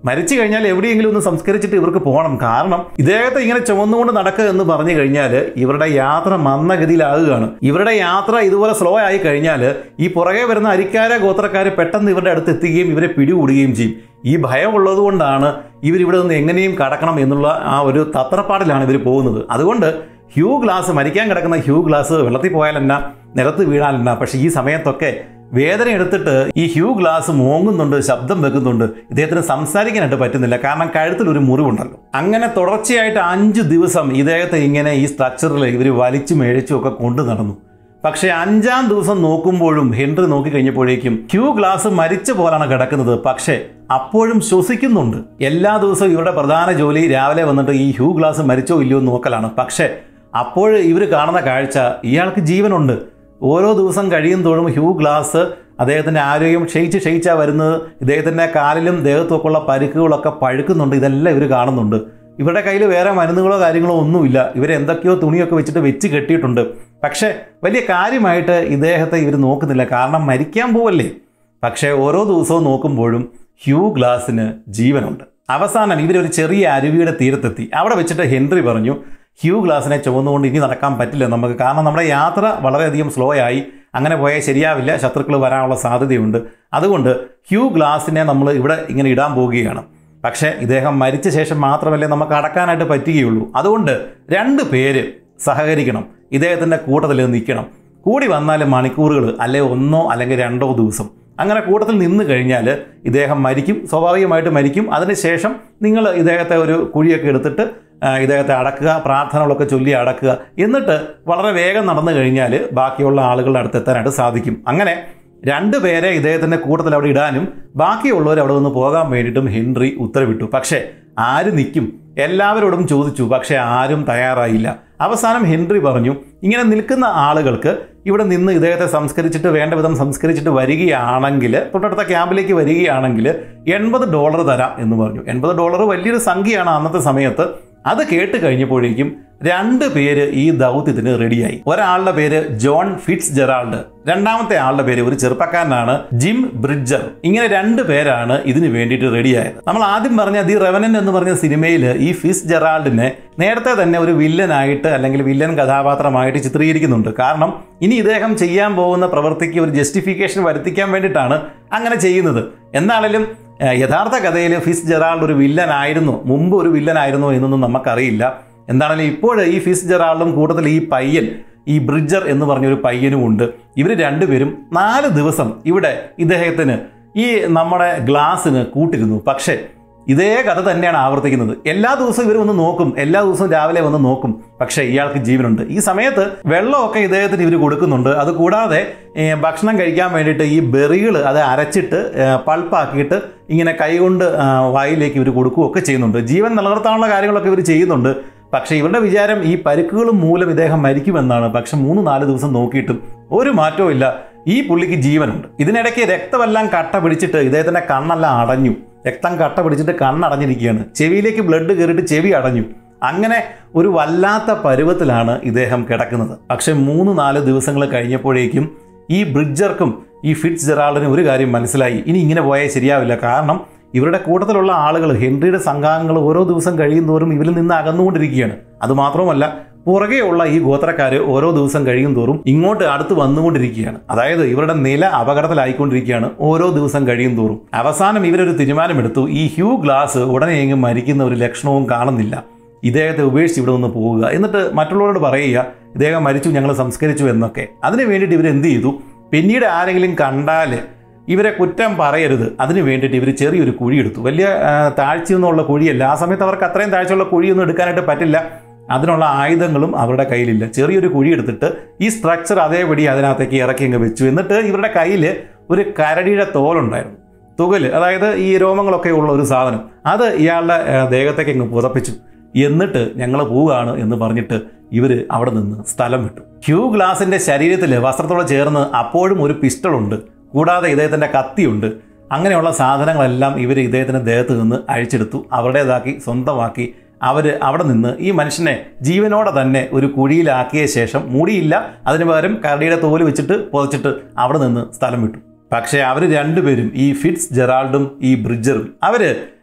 മരിച്ചു കഴിഞ്ഞാൽ എവിടെയെങ്കിലും ഒന്ന് സംസ്കരിച്ചിട്ട് ഇവർക്ക് പോകണം കാരണം ഇദ്ദേഹത്തെ ഇങ്ങനെ ചുമന്നുകൊണ്ട് നടക്കുക എന്ന് പറഞ്ഞു കഴിഞ്ഞാൽ ഇവരുടെ യാത്ര മന്ദഗതിയിലാകുകയാണ് ഇവരുടെ യാത്ര ഇതുപോലെ സ്ലോ ആയി കഴിഞ്ഞാൽ ഈ പുറകെ വരുന്ന അരിക്കാര ഗോത്രക്കാർ പെട്ടെന്ന് ഇവരുടെ അടുത്ത് എത്തുകയും ഇവരെ പിടികൂടുകയും ചെയ്യും ഈ ഭയം ഉള്ളതുകൊണ്ടാണ് ഇവരിവിടെ നിന്ന് എങ്ങനെയും കടക്കണം എന്നുള്ള ആ ഒരു തത്രപ്പാടിലാണ് ഇവർ പോകുന്നത് അതുകൊണ്ട് ഹ്യൂ ഗ്ലാസ് മരിക്കാൻ കിടക്കുന്ന ഹ്യൂ ഗ്ലാസ് വെള്ളത്തിൽ പോയാലെന്നാ നിലത്ത് വീണാലെന്നാ പക്ഷേ ഈ സമയത്തൊക്കെ വേദന എടുത്തിട്ട് ഈ ഹ്യൂ ഗ്ലാസ് മോങ്ങുന്നുണ്ട് ശബ്ദം വെക്കുന്നുണ്ട് ഇദ്ദേഹത്തിന് സംസാരിക്കാനായിട്ട് പറ്റുന്നില്ല കാരണം കഴുത്തിൽ ഒരു മുറിവുണ്ടല്ലോ അങ്ങനെ തുടർച്ചയായിട്ട് അഞ്ച് ദിവസം ഇദ്ദേഹത്തെ ഇങ്ങനെ ഈ സ്ട്രക്ചറിൽ ഇവർ വലിച്ചും എഴച്ചും ഒക്കെ കൊണ്ടു നടന്നു പക്ഷേ അഞ്ചാം ദിവസം നോക്കുമ്പോഴും ഹെൻറി നോക്കിക്കഴിഞ്ഞപ്പോഴേക്കും ഹ്യൂ ഗ്ലാസ് മരിച്ച പോലാണ് കിടക്കുന്നത് പക്ഷേ അപ്പോഴും ശ്വസിക്കുന്നുണ്ട് എല്ലാ ദിവസവും ഇവരുടെ പ്രധാന ജോലി രാവിലെ വന്നിട്ട് ഈ ഹ്യൂ ഗ്ലാസ് മരിച്ചോ ഇല്ലയോ എന്ന് നോക്കലാണ് പക്ഷേ അപ്പോൾ ഇവർ കാണുന്ന കാഴ്ച ഇയാൾക്ക് ജീവനുണ്ട് ഓരോ ദിവസം കഴിയും തോറും ഹ്യൂ ഗ്ലാസ് അദ്ദേഹത്തിൻ്റെ ആരോഗ്യം ക്ഷയിച്ച് ക്ഷയിച്ചാണ് വരുന്നത് ഇദ്ദേഹത്തിൻ്റെ കാലിലും ദേഹത്തുമൊക്കെയുള്ള പരിക്കുകളൊക്കെ പഴുക്കുന്നുണ്ട് ഇതെല്ലാം ഇവർ കാണുന്നുണ്ട് ഇവരുടെ കയ്യിൽ വേറെ മരുന്നുകളോ കാര്യങ്ങളോ ഒന്നുമില്ല ഇവരെന്തൊക്കെയോ തുണിയൊക്കെ വെച്ചിട്ട് വെച്ച് കെട്ടിയിട്ടുണ്ട് പക്ഷേ വലിയ കാര്യമായിട്ട് ഇദ്ദേഹത്തെ ഇവർ നോക്കുന്നില്ല കാരണം മരിക്കാൻ പോവല്ലേ പക്ഷേ ഓരോ ദിവസവും നോക്കുമ്പോഴും ഹ്യൂ ഗ്ലാസിന് ജീവനുണ്ട് അവസാനം ഇവരൊരു ചെറിയ അരുവിയുടെ തീരത്തെത്തി അവിടെ വെച്ചിട്ട് ഹെൻറി പറഞ്ഞു ഹ്യൂ ഗ്ലാസിനെ ചുമന്നുകൊണ്ട് ഇനി നടക്കാൻ പറ്റില്ല നമുക്ക് കാരണം നമ്മുടെ യാത്ര വളരെയധികം സ്ലോ ആയി അങ്ങനെ പോയാൽ ശരിയാവില്ല ശത്രുക്കൾ വരാനുള്ള സാധ്യതയുണ്ട് അതുകൊണ്ട് ഹ്യൂ ഗ്ലാസിനെ നമ്മൾ ഇവിടെ ഇങ്ങനെ ഇടാൻ പോവുകയാണ് പക്ഷേ ഇദ്ദേഹം മരിച്ച ശേഷം മാത്രമല്ലേ നമുക്ക് അടക്കാനായിട്ട് പറ്റുകയുള്ളൂ അതുകൊണ്ട് രണ്ട് പേര് സഹകരിക്കണം ഇദ്ദേഹത്തിൻ്റെ കൂട്ടത്തിൽ നിൽക്കണം കൂടി വന്നാൽ മണിക്കൂറുകൾ അല്ലെ ഒന്നോ അല്ലെങ്കിൽ രണ്ടോ ദിവസം അങ്ങനെ കൂട്ടത്തിൽ നിന്ന് കഴിഞ്ഞാൽ ഇദ്ദേഹം മരിക്കും സ്വാഭാവികമായിട്ട് മരിക്കും അതിനുശേഷം നിങ്ങൾ ഇദ്ദേഹത്തെ ഒരു കുഴിയൊക്കെ എടുത്തിട്ട് ആ, ഇദ്ദേഹത്തെ അടക്കുക പ്രാർത്ഥനകളൊക്കെ ചൊല്ലി അടക്കുക എന്നിട്ട് വളരെ വേഗം നടന്നു കഴിഞ്ഞാൽ ബാക്കിയുള്ള ആളുകളുടെ അടുത്ത് എത്താനായിട്ട് സാധിക്കും അങ്ങനെ രണ്ട് പേരെ ഇദ്ദേഹത്തിൻ്റെ കൂട്ടത്തിൽ അവിടെ ഇടാനും ബാക്കിയുള്ളവർ അവിടെ നിന്ന് പോകാൻ വേണ്ടിയിട്ടും ഹെൻറി ഉത്തരവിട്ടു പക്ഷേ ആര് നിൽക്കും എല്ലാവരോടും ചോദിച്ചു പക്ഷേ ആരും തയ്യാറായില്ല അവസാനം ഹെൻറി പറഞ്ഞു ഇങ്ങനെ നിൽക്കുന്ന ആളുകൾക്ക് ഇവിടെ നിന്ന് ഇദ്ദേഹത്തെ സംസ്കരിച്ചിട്ട് വേണ്ട വിധം സംസ്കരിച്ചിട്ട് വരികയാണെങ്കിൽ തൊട്ടടുത്ത ക്യാമ്പിലേക്ക് വരികയാണെങ്കിൽ എൺപത് ഡോളർ തരാം എന്ന് പറഞ്ഞു എൺപത് ഡോളർ വലിയൊരു സംഖ്യയാണ് അന്നത്തെ സമയത്ത് അത് കേട്ട് കഴിഞ്ഞപ്പോഴേക്കും രണ്ട് പേര് ഈ ദൗത്യത്തിന് റെഡിയായി ഒരാളുടെ പേര് ജോൺ ഫിറ്റ്സ് ജെറാൾഡ് രണ്ടാമത്തെ ആളുടെ പേര് ഒരു ചെറുപ്പക്കാരനാണ് ജിം ബ്രിഡ്ജർ ഇങ്ങനെ രണ്ട് പേരാണ് ഇതിന് വേണ്ടിയിട്ട് റെഡിയായത് നമ്മൾ ആദ്യം പറഞ്ഞ ദി റെവനൻ എന്ന് പറഞ്ഞ സിനിമയിൽ ഈ ഫിസ് ജെറാൾഡിനെ നേരത്തെ തന്നെ ഒരു വില്ലനായിട്ട് അല്ലെങ്കിൽ വില്ലൻ കഥാപാത്രമായിട്ട് ചിത്രീകരിക്കുന്നുണ്ട് കാരണം ഇനി ഇദ്ദേഹം ചെയ്യാൻ പോകുന്ന പ്രവൃത്തിക്ക് ഒരു ജസ്റ്റിഫിക്കേഷൻ വരുത്തിക്കാൻ വേണ്ടിയിട്ടാണ് അങ്ങനെ ചെയ്യുന്നത് എന്താണെങ്കിലും ഏഹ്, യഥാർത്ഥ കഥയിൽ ഫിസ് ജെറാൾഡ് ഒരു വില്ലനായിരുന്നു മുമ്പ് ഒരു വില്ലനായിരുന്നോ എന്നൊന്നും നമുക്കറിയില്ല എന്താണെങ്കിലും ഇപ്പോൾ ഈ ഫിസ് ജെറാൾഡും കൂട്ടത്തിൽ ഈ പയ്യൻ ഈ ബ്രിഡ്ജർ എന്ന് പറഞ്ഞൊരു പയ്യനും ഉണ്ട് ഇവർ രണ്ടുപേരും നാല് ദിവസം ഇവിടെ ഇദ്ദേഹത്തിന് ഈ നമ്മുടെ ഗ്ലാസ്സിന് കൂട്ടിരുന്നു പക്ഷേ ഇതേ കഥ തന്നെയാണ് ആവർത്തിക്കുന്നത് എല്ലാ ദിവസവും ഇവർ വന്ന് നോക്കും എല്ലാ ദിവസവും രാവിലെ വന്ന് നോക്കും പക്ഷേ ഇയാൾക്ക് ജീവനുണ്ട് ഈ സമയത്ത് വെള്ളമൊക്കെ ഇദ്ദേഹത്തിന് ഇവർ കൊടുക്കുന്നുണ്ട് അത് കൂടാതെ ഏ, ഭക്ഷണം കഴിക്കാൻ വേണ്ടിയിട്ട് ഈ ബെറികൾ അത് അരച്ചിട്ട് ഏ, പൾപ്പാക്കിയിട്ട് ഇങ്ങനെ കൈകൊണ്ട് ആ, വായിലേക്ക് ഇവർ കൊടുക്കുകയൊക്കെ ചെയ്യുന്നുണ്ട് ജീവൻ നിലനിർത്താനുള്ള കാര്യങ്ങളൊക്കെ ഇവർ ചെയ്യുന്നുണ്ട് പക്ഷേ ഇവരുടെ വിചാരം ഈ പരിക്കുകളും മൂലം ഇദ്ദേഹം മരിക്കുമെന്നാണ് പക്ഷെ മൂന്ന് നാല് ദിവസം നോക്കിയിട്ടും ഒരു മാറ്റവും ഇല്ല ഈ പുള്ളിക്ക് ജീവനുണ്ട് ഇതിനിടയ്ക്ക് രക്തമെല്ലാം കട്ട പിടിച്ചിട്ട് ഇദ്ദേഹത്തിന്റെ കണ്ണെല്ലാം അടഞ്ഞു രക്തം കട്ട പിടിച്ചിട്ട് കണ്ണടഞ്ഞിരിക്കുകയാണ് ചെവിയിലേക്ക് ബ്ലഡ് കയറിയിട്ട് ചെവി അടഞ്ഞു അങ്ങനെ ഒരു വല്ലാത്ത പരുവത്തിലാണ് ഇദ്ദേഹം കിടക്കുന്നത് പക്ഷെ മൂന്ന് നാല് ദിവസങ്ങൾ കഴിഞ്ഞപ്പോഴേക്കും ഈ ബ്രിഡ്ജർക്കും ഈ ഫിറ്റ്സ് ജെറാൾഡിനും ഒരു കാര്യം മനസ്സിലായി ഇനി ഇങ്ങനെ പോയാൽ ശരിയാവില്ല കാരണം ഇവരുടെ കൂട്ടത്തിലുള്ള ആളുകൾ ഹെൻറിയുടെ സംഘാംഗങ്ങൾ ഓരോ ദിവസം കഴിയും തോറും ഇവരിൽ നിന്ന് അകന്നുകൊണ്ടിരിക്കുകയാണ് അതുമാത്രമല്ല പുറകെയുള്ള ഈ ഗോത്രക്കാർ ഓരോ ദിവസം കഴിയും തോറും ഇങ്ങോട്ട് അടുത്ത് വന്നുകൊണ്ടിരിക്കുകയാണ് അതായത് ഇവരുടെ നില അപകടത്തിലായിക്കൊണ്ടിരിക്കുകയാണ് ഓരോ ദിവസം കഴിയും തോറും അവസാനം ഇവരൊരു തീരുമാനമെടുത്തു ഈ ഹ്യൂ ഗ്ലാസ് ഉടനെ എങ്ങും മരിക്കുന്ന ഒരു ലക്ഷണവും കാണുന്നില്ല ഇദ്ദേഹത്തെ ഉപേക്ഷിച്ച് ഇവിടെ നിന്ന് പോവുക എന്നിട്ട് മറ്റുള്ളവരോട് പറയുക ഇദ്ദേഹം മരിച്ചു ഞങ്ങൾ സംസ്കരിച്ചു എന്നൊക്കെ അതിന് വേണ്ടിയിട്ട് ഇവർ എന്ത് ചെയ്തു പിന്നീട് ആരെങ്കിലും കണ്ടാൽ ഇവരെ കുറ്റം പറയരുത് അതിന് വേണ്ടിയിട്ട് ഇവർ ചെറിയൊരു കുഴിയെടുത്തു വലിയ ആ, താഴ്ചയൊന്നുമുള്ള കുഴിയല്ല ആ സമയത്ത് അവർക്ക് അത്രയും താഴ്ചയുള്ള കുഴിയൊന്നും എടുക്കാനായിട്ട് പറ്റില്ല അതിനുള്ള ആയുധങ്ങളും അവരുടെ കയ്യിലില്ല ചെറിയൊരു കുഴി എടുത്തിട്ട് ഈ സ്ട്രക്ചർ അതേപടി അതിനകത്തേക്ക് ഇറക്കി അങ്ങ് വെച്ചു എന്നിട്ട് ഇവരുടെ കയ്യിൽ ഒരു കരടിയുടെ തോലുണ്ടായിരുന്നു തുകൽ അതായത് ഈ രോമങ്ങളൊക്കെ ഉള്ള ഒരു സാധനം അത് ഇയാളുടെ ആ, ദേഹത്തേക്ക് അങ്ങ് പുതപ്പിച്ചു എന്നിട്ട് ഞങ്ങൾ പോവുകയാണ് എന്ന് പറഞ്ഞിട്ട് ഇവർ അവിടെ നിന്ന് സ്ഥലം വിട്ടു ഹ്യൂ ഗ്ലാസിന്റെ ശരീരത്തിൽ വസ്ത്രത്തോട് ചേർന്ന് അപ്പോഴും ഒരു പിസ്റ്റളുണ്ട് കൂടാതെ ഇദ്ദേഹത്തിന്റെ കത്തിയുണ്ട് അങ്ങനെയുള്ള സാധനങ്ങളെല്ലാം ഇവർ ഇദ്ദേഹത്തിന്റെ ദേഹത്ത് നിന്ന് അഴിച്ചെടുത്തു അവരുടേതാക്കി സ്വന്തമാക്കി അവർ അവിടെ നിന്ന് ഈ മനുഷ്യനെ ജീവനോടെ തന്നെ ഒരു കുഴിയിലാക്കിയ ശേഷം മൂടിയില്ല അതിന് പകരം കരടിയുടെ തോല് വെച്ചിട്ട് പുതച്ചിട്ട് അവിടെ നിന്ന് സ്ഥലം വിട്ടു പക്ഷേ അവർ രണ്ടുപേരും ഈ ഫിറ്റ്സ് ജെറാൾഡും ഈ ബ്രിഡ്ജറും അവർ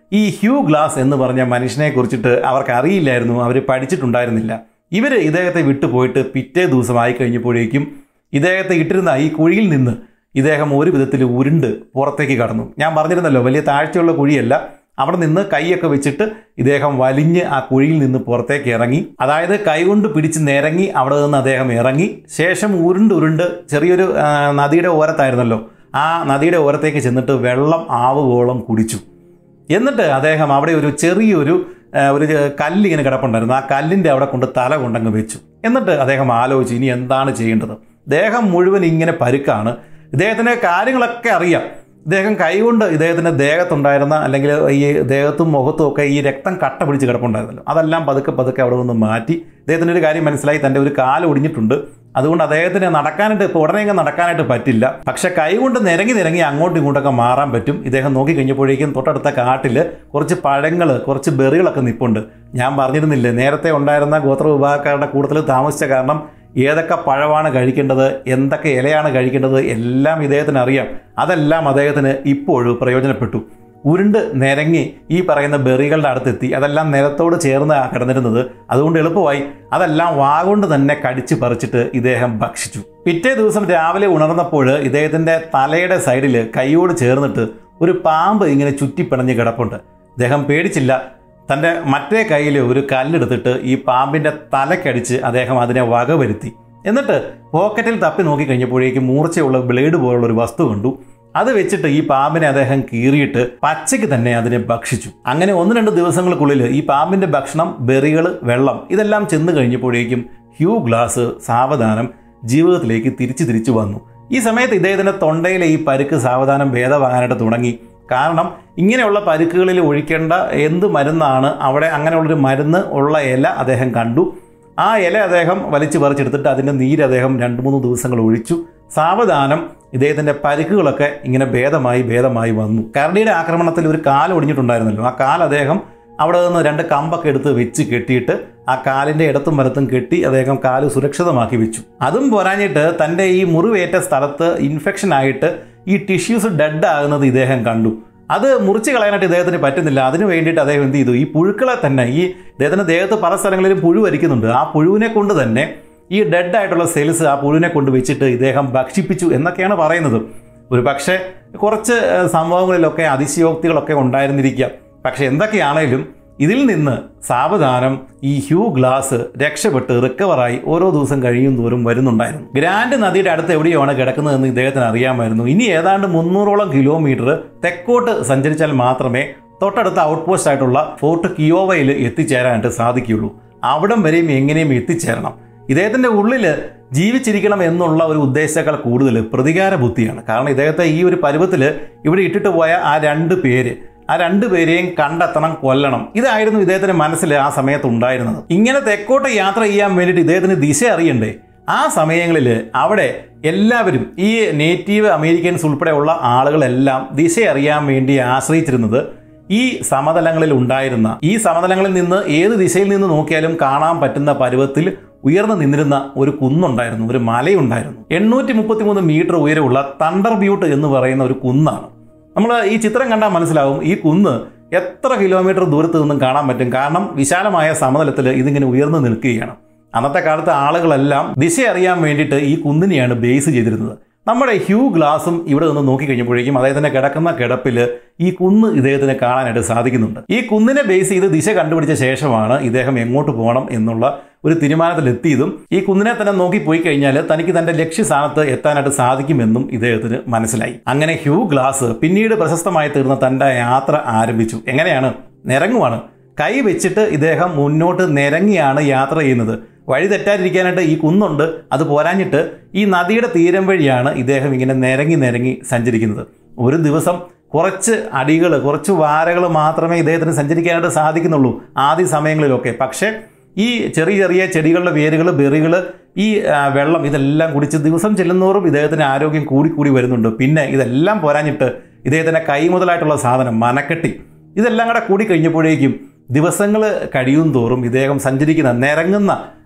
ഈ ഹ്യൂ ഗ്ലാസ് എന്ന് പറഞ്ഞ മനുഷ്യനെ കുറിച്ചിട്ട് അവർക്ക് അറിയില്ലായിരുന്നു അവർ പഠിച്ചിട്ടുണ്ടായിരുന്നില്ല ഇവർ ഇദ്ദേഹത്തെ വിട്ടുപോയിട്ട് പിറ്റേ ദിവസമായി കഴിഞ്ഞപ്പോഴേക്കും ഇദ്ദേഹത്തെ ഇട്ടിരുന്ന ഈ കുഴിയിൽ നിന്ന് ഇദ്ദേഹം ഒരു വിധത്തിൽ ഉരുണ്ട് പുറത്തേക്ക് കടന്നു ഞാൻ പറഞ്ഞിരുന്നല്ലോ വലിയ താഴ്ചയുള്ള കുഴിയല്ല അവിടെ നിന്ന് കൈയൊക്കെ വെച്ചിട്ട് ഇദ്ദേഹം വലിഞ്ഞ് ആ കുഴിയിൽ നിന്ന് പുറത്തേക്ക് ഇറങ്ങി അതായത് കൈകൊണ്ട് പിടിച്ച് നിരങ്ങി അവിടെ നിന്ന് അദ്ദേഹം ഇറങ്ങി ശേഷം ഉരുണ്ട് ഉരുണ്ട് ചെറിയൊരു ആ, നദിയുടെ ഓരത്തായിരുന്നല്ലോ ആ നദിയുടെ ഓരത്തേക്ക് ചെന്നിട്ട് വെള്ളം ആവുകോളം കുടിച്ചു എന്നിട്ട് അദ്ദേഹം അവിടെ ഒരു ചെറിയൊരു ആ, ഒരു കല്ല് ഇങ്ങനെ കിടപ്പുണ്ടായിരുന്നു ആ കല്ലിൻ്റെ അവിടെ കൊണ്ട് തല കൊണ്ടങ്ങ് വെച്ചു എന്നിട്ട് അദ്ദേഹം ആലോചിച്ചു ഇനി എന്താണ് ചെയ്യേണ്ടത് ദേഹം മുഴുവൻ ഇങ്ങനെ പരുക്കാണ് ഇദ്ദേഹത്തിന് കാര്യങ്ങളൊക്കെ അറിയാം ഇദ്ദേഹം കൈകൊണ്ട് ഇദ്ദേഹത്തിൻ്റെ ദേഹത്തുണ്ടായിരുന്ന അല്ലെങ്കിൽ ഈ ദേഹത്തും മുഖത്തും ഒക്കെ ഈ രക്തം കട്ട പിടിച്ച് കിടപ്പുണ്ടായിരുന്നല്ലോ അതെല്ലാം പതുക്കെ പതുക്കെ അവിടെ നിന്ന് മാറ്റി ഇദ്ദേഹത്തിൻ്റെ ഒരു കാര്യം മനസ്സിലായി തൻ്റെ ഒരു കാല് ഒടിഞ്ഞിട്ടുണ്ട് അതുകൊണ്ട് അദ്ദേഹത്തിന് നടക്കാനായിട്ട് ഇപ്പോൾ ഉടനെ അങ്ങ് നടക്കാനായിട്ട് പറ്റില്ല പക്ഷെ കൈകൊണ്ട് നിരങ്ങി നിരങ്ങി അങ്ങോട്ടും ഇങ്ങോട്ടൊക്കെ മാറാൻ പറ്റും ഇദ്ദേഹം നോക്കി കഴിഞ്ഞപ്പോഴേക്കും തൊട്ടടുത്ത കാട്ടിൽ കുറച്ച് പഴങ്ങൾ കുറച്ച് ബെറികളൊക്കെ നിപ്പുണ്ട് ഞാൻ പറഞ്ഞിരുന്നില്ലേ നേരത്തെ ഉണ്ടായിരുന്ന ഗോത്ര വിഭാഗക്കാരുടെ കൂട്ടത്തിൽ താമസിച്ച കാരണം ഏതൊക്കെ പഴമാണ് കഴിക്കേണ്ടത് എന്തൊക്കെ ഇലയാണ് കഴിക്കേണ്ടത് എല്ലാം ഇദ്ദേഹത്തിന് അറിയാം അതെല്ലാം അദ്ദേഹത്തിന് ഇപ്പോഴും പ്രയോജനപ്പെട്ടു ഉരുണ്ട് നിരങ്ങി ഈ പറയുന്ന ബെറികളുടെ അടുത്തെത്തി അതെല്ലാം നിലത്തോട് ചേർന്ന് കിടന്നിരുന്നത് അതുകൊണ്ട് എളുപ്പമായി അതെല്ലാം വാഗൊണ്ട് തന്നെ കടിച്ചു പറിച്ചിട്ട് ഇദ്ദേഹം ഭക്ഷിച്ചു പിറ്റേ ദിവസം രാവിലെ ഉണർന്നപ്പോൾ ഇദ്ദേഹത്തിൻ്റെ തലയുടെ സൈഡിൽ കൈയോട് ചേർന്നിട്ട് ഒരു പാമ്പ് ഇങ്ങനെ ചുറ്റിപ്പിണഞ്ഞ് കിടപ്പുണ്ട് ഇദ്ദേഹം പേടിച്ചില്ല തൻ്റെ മറ്റേ കയ്യിൽ ഒരു കല്ലെടുത്തിട്ട് ഈ പാമ്പിൻ്റെ തലക്കടിച്ച് അദ്ദേഹം അതിനെ വകവരുത്തി എന്നിട്ട് പോക്കറ്റിൽ തപ്പി നോക്കി കഴിഞ്ഞപ്പോഴേക്കും മൂർച്ചയുള്ള ബ്ലേഡ് പോലുള്ള ഒരു വസ്തു കണ്ടു അത് വെച്ചിട്ട് ഈ പാമ്പിനെ അദ്ദേഹം കീറിയിട്ട് പച്ചയ്ക്ക് തന്നെ അതിനെ ഭക്ഷിച്ചു അങ്ങനെ ഒന്ന് രണ്ട് ദിവസങ്ങൾക്കുള്ളിൽ ഈ പാമ്പിന്റെ ഭക്ഷണം ബെറികൾ വെള്ളം ഇതെല്ലാം ചെന്ന് കഴിഞ്ഞപ്പോഴേക്കും ഹ്യൂ ഗ്ലാസ് സാവധാനം ജീവിതത്തിലേക്ക് തിരിച്ചു തിരിച്ചു വന്നു ഈ സമയത്ത് ഇദ്ദേഹത്തിന്റെ തൊണ്ടയിലെ ഈ പരുക്ക് സാവധാനം ഭേദമാകാനായിട്ട് തുടങ്ങി കാരണം ഇങ്ങനെയുള്ള പരുക്കുകളിൽ ഒഴിക്കേണ്ട എന്ത് മരുന്നാണ് അവിടെ അങ്ങനെയുള്ളൊരു മരുന്ന് ഉള്ള ഇല അദ്ദേഹം കണ്ടു ആ ഇല അദ്ദേഹം വലിച്ചു പറിച്ചെടുത്തിട്ട് അതിൻ്റെ നീര് അദ്ദേഹം രണ്ട് മൂന്ന് ദിവസങ്ങൾ ഒഴിച്ചു സാവധാനം ഇദ്ദേഹത്തിൻ്റെ പരിക്കുകളൊക്കെ ഇങ്ങനെ ഭേദമായി ഭേദമായി വന്നു കരടിയുടെ ആക്രമണത്തിൽ ഒരു കാൽ ഒടിഞ്ഞിട്ടുണ്ടായിരുന്നല്ലോ ആ കാൽ അദ്ദേഹം അവിടെ നിന്ന് രണ്ട് കമ്പൊക്കെ എടുത്ത് വെച്ച് കെട്ടിയിട്ട് ആ കാലിൻ്റെ ഇടത്തും വലത്തും കെട്ടി അദ്ദേഹം കാല് സുരക്ഷിതമാക്കി വെച്ചു അതും പോരാഞ്ഞിട്ട് തൻ്റെ ഈ മുറിവേറ്റ സ്ഥലത്ത് ഇൻഫെക്ഷൻ ആയിട്ട് ഈ ടിഷ്യൂസ് ഡെഡ് ആകുന്നത് ഇദ്ദേഹം കണ്ടു അത് മുറിച്ച് കളയാനായിട്ട് ഇദ്ദേഹത്തിന് പറ്റുന്നില്ല അതിന് വേണ്ടിയിട്ട് അദ്ദേഹം എന്ത് ചെയ്തു ഈ പുഴുക്കളെ തന്നെ ഈ ഇദ്ദേഹത്തിൻ്റെ ദേഹത്ത് പല സ്ഥലങ്ങളിലും പുഴു വരിക്കുന്നുണ്ട് ആ പുഴുവിനെ കൊണ്ട് തന്നെ ഈ ഡെഡ് ആയിട്ടുള്ള സെൽസ് ആ പുഴുവിനെ കൊണ്ട് വെച്ചിട്ട് ഇദ്ദേഹം ഭക്ഷിപ്പിച്ചു എന്നൊക്കെയാണ് പറയുന്നത് ഒരു പക്ഷേ കുറച്ച് ഏഹ്, സംഭവങ്ങളിലൊക്കെ അതിശയോക്തികളൊക്കെ ഉണ്ടായിരുന്നിരിക്കാം പക്ഷെ എന്തൊക്കെയാണേലും ഇതിൽ നിന്ന് സാവധാനം ഈ ഹ്യൂ ഗ്ലാസ് രക്ഷപ്പെട്ട് റിക്കവറായി ഓരോ ദിവസം കഴിയും തോറും വരുന്നുണ്ടായിരുന്നു ഗ്രാൻഡ് നദിയുടെ അടുത്ത് എവിടെയാണ് കിടക്കുന്നതെന്ന് ഇദ്ദേഹത്തിന് അറിയാമായിരുന്നു ഇനി ഏതാണ്ട് മുന്നൂറോളം കിലോമീറ്റർ തെക്കോട്ട് സഞ്ചരിച്ചാൽ മാത്രമേ തൊട്ടടുത്ത ഔട്ട് പോസ്റ്റ് ആയിട്ടുള്ള ഫോർട്ട് കിയോവയിൽ എത്തിച്ചേരാനായിട്ട് സാധിക്കുകയുള്ളൂ അവിടം വരെയും എങ്ങനെയും എത്തിച്ചേരണം ഇദ്ദേഹത്തിന്റെ ഉള്ളിൽ ജീവിച്ചിരിക്കണം എന്നുള്ള ഒരു ഉദ്ദേശത്തേക്കാൾ കൂടുതൽ പ്രതികാര ബുദ്ധിയാണ് കാരണം ഇദ്ദേഹത്തെ ഈ ഒരു പരുവത്തിൽ ഇവിടെ ഇട്ടിട്ട് പോയ ആ രണ്ട് പേര് ആ രണ്ട് പേരെയും കണ്ടെത്തണം കൊല്ലണം ഇതായിരുന്നു ഇദ്ദേഹത്തിന്റെ മനസ്സിൽ ആ സമയത്ത് ഉണ്ടായിരുന്നത് ഇങ്ങനെ തെക്കോട്ട് യാത്ര ചെയ്യാൻ വേണ്ടിയിട്ട് ഇദ്ദേഹത്തിന് ദിശ അറിയണ്ടേ ആ സമയങ്ങളിൽ അവിടെ എല്ലാവരും ഈ നേറ്റീവ് അമേരിക്കൻസ് ഉൾപ്പെടെയുള്ള ആളുകളെല്ലാം ദിശ അറിയാൻ വേണ്ടി ആശ്രയിച്ചിരുന്നത് ഈ സമതലങ്ങളിൽ ഉണ്ടായിരുന്ന ഈ സമതലങ്ങളിൽ നിന്ന് ഏത് ദിശയിൽ നിന്ന് നോക്കിയാലും കാണാൻ പറ്റുന്ന പരുവത്തിൽ ഉയർന്നു നിന്നിരുന്ന ഒരു കുന്നുണ്ടായിരുന്നു ഒരു മലയുണ്ടായിരുന്നു എണ്ണൂറ്റി മുപ്പത്തിമൂന്ന് മീറ്റർ ഉയരമുള്ള തണ്ടർ ബ്യൂട്ട് എന്ന് പറയുന്ന ഒരു കുന്നാണ് നമ്മൾ ഈ ചിത്രം കണ്ടാൽ മനസ്സിലാവും ഈ കുന്ന് എത്ര കിലോമീറ്റർ ദൂരത്ത് നിന്നും കാണാൻ പറ്റും കാരണം വിശാലമായ സമതലത്തിൽ ഇതിങ്ങനെ ഉയർന്നു നിൽക്കുകയാണ് അന്നത്തെ കാലത്ത് ആളുകളെല്ലാം ദിശ അറിയാൻ വേണ്ടിയിട്ട് ഈ കുന്നിനെയാണ് ബേസ് ചെയ്തിരുന്നത് നമ്മുടെ ഹ്യൂ ഗ്ലാസും ഇവിടെ നിന്ന് നോക്കിക്കഴിഞ്ഞപ്പോഴേക്കും അദ്ദേഹത്തിന്റെ കിടക്കുന്ന കിടപ്പിൽ ഈ കുന്ന് ഇദ്ദേഹത്തിന് കാണാനായിട്ട് സാധിക്കുന്നുണ്ട് ഈ കുന്നിനെ ബേസ് ചെയ്ത് ദിശ കണ്ടുപിടിച്ച ശേഷമാണ് ഇദ്ദേഹം എങ്ങോട്ട് പോകണം എന്നുള്ള ഒരു തീരുമാനത്തിലെത്തിയതും ഈ കുന്നിനെ തന്നെ നോക്കി പോയി കഴിഞ്ഞാൽ തനിക്ക് തന്റെ ലക്ഷ്യസ്ഥാനത്ത് എത്താനായിട്ട് സാധിക്കുമെന്നും ഇദ്ദേഹത്തിന് മനസ്സിലായി അങ്ങനെ ഹ്യൂ ഗ്ലാസ് പിന്നീട് പ്രശസ്തമായി തീർന്ന തന്റെ യാത്ര ആരംഭിച്ചു എങ്ങനെയാണ് നിരങ്ങുവാണ് കൈ വെച്ചിട്ട് ഇദ്ദേഹം മുന്നോട്ട് നിരങ്ങിയാണ് യാത്ര ചെയ്യുന്നത് വഴി തെറ്റാതിരിക്കാനായിട്ട് ഈ കുന്നുണ്ട് അത് പോരാഞ്ഞിട്ട് ഈ നദിയുടെ തീരം വഴിയാണ് ഇദ്ദേഹം ഇങ്ങനെ നിരങ്ങി നിരങ്ങി സഞ്ചരിക്കുന്നത് ഒരു ദിവസം കുറച്ച് അടികൾ കുറച്ച് വാരകൾ മാത്രമേ ഇദ്ദേഹത്തിന് സഞ്ചരിക്കാനായിട്ട് സാധിക്കുന്നുള്ളൂ ആദ്യ സമയങ്ങളിലൊക്കെ പക്ഷേ ഈ ചെറിയ ചെറിയ ചെടികളുടെ വേരുകൾ ബെറികൾ ഈ ആ, വെള്ളം ഇതെല്ലാം കുടിച്ച് ദിവസം ചെല്ലുന്നോറും ഇദ്ദേഹത്തിന് ആരോഗ്യം കൂടിക്കൂടി വരുന്നുണ്ട് പിന്നെ ഇതെല്ലാം പോരാഞ്ഞിട്ട് ഇദ്ദേഹത്തിൻ്റെ കൈ മുതലായിട്ടുള്ള സാധനം മനക്കെട്ടി ഇതെല്ലാം കൂടെ കൂടി കഴിഞ്ഞപ്പോഴേക്കും ദിവസങ്ങൾ കഴിയും തോറും ഇദ്ദേഹം സഞ്ചരിക്കുന്ന നിരങ്ങുന്ന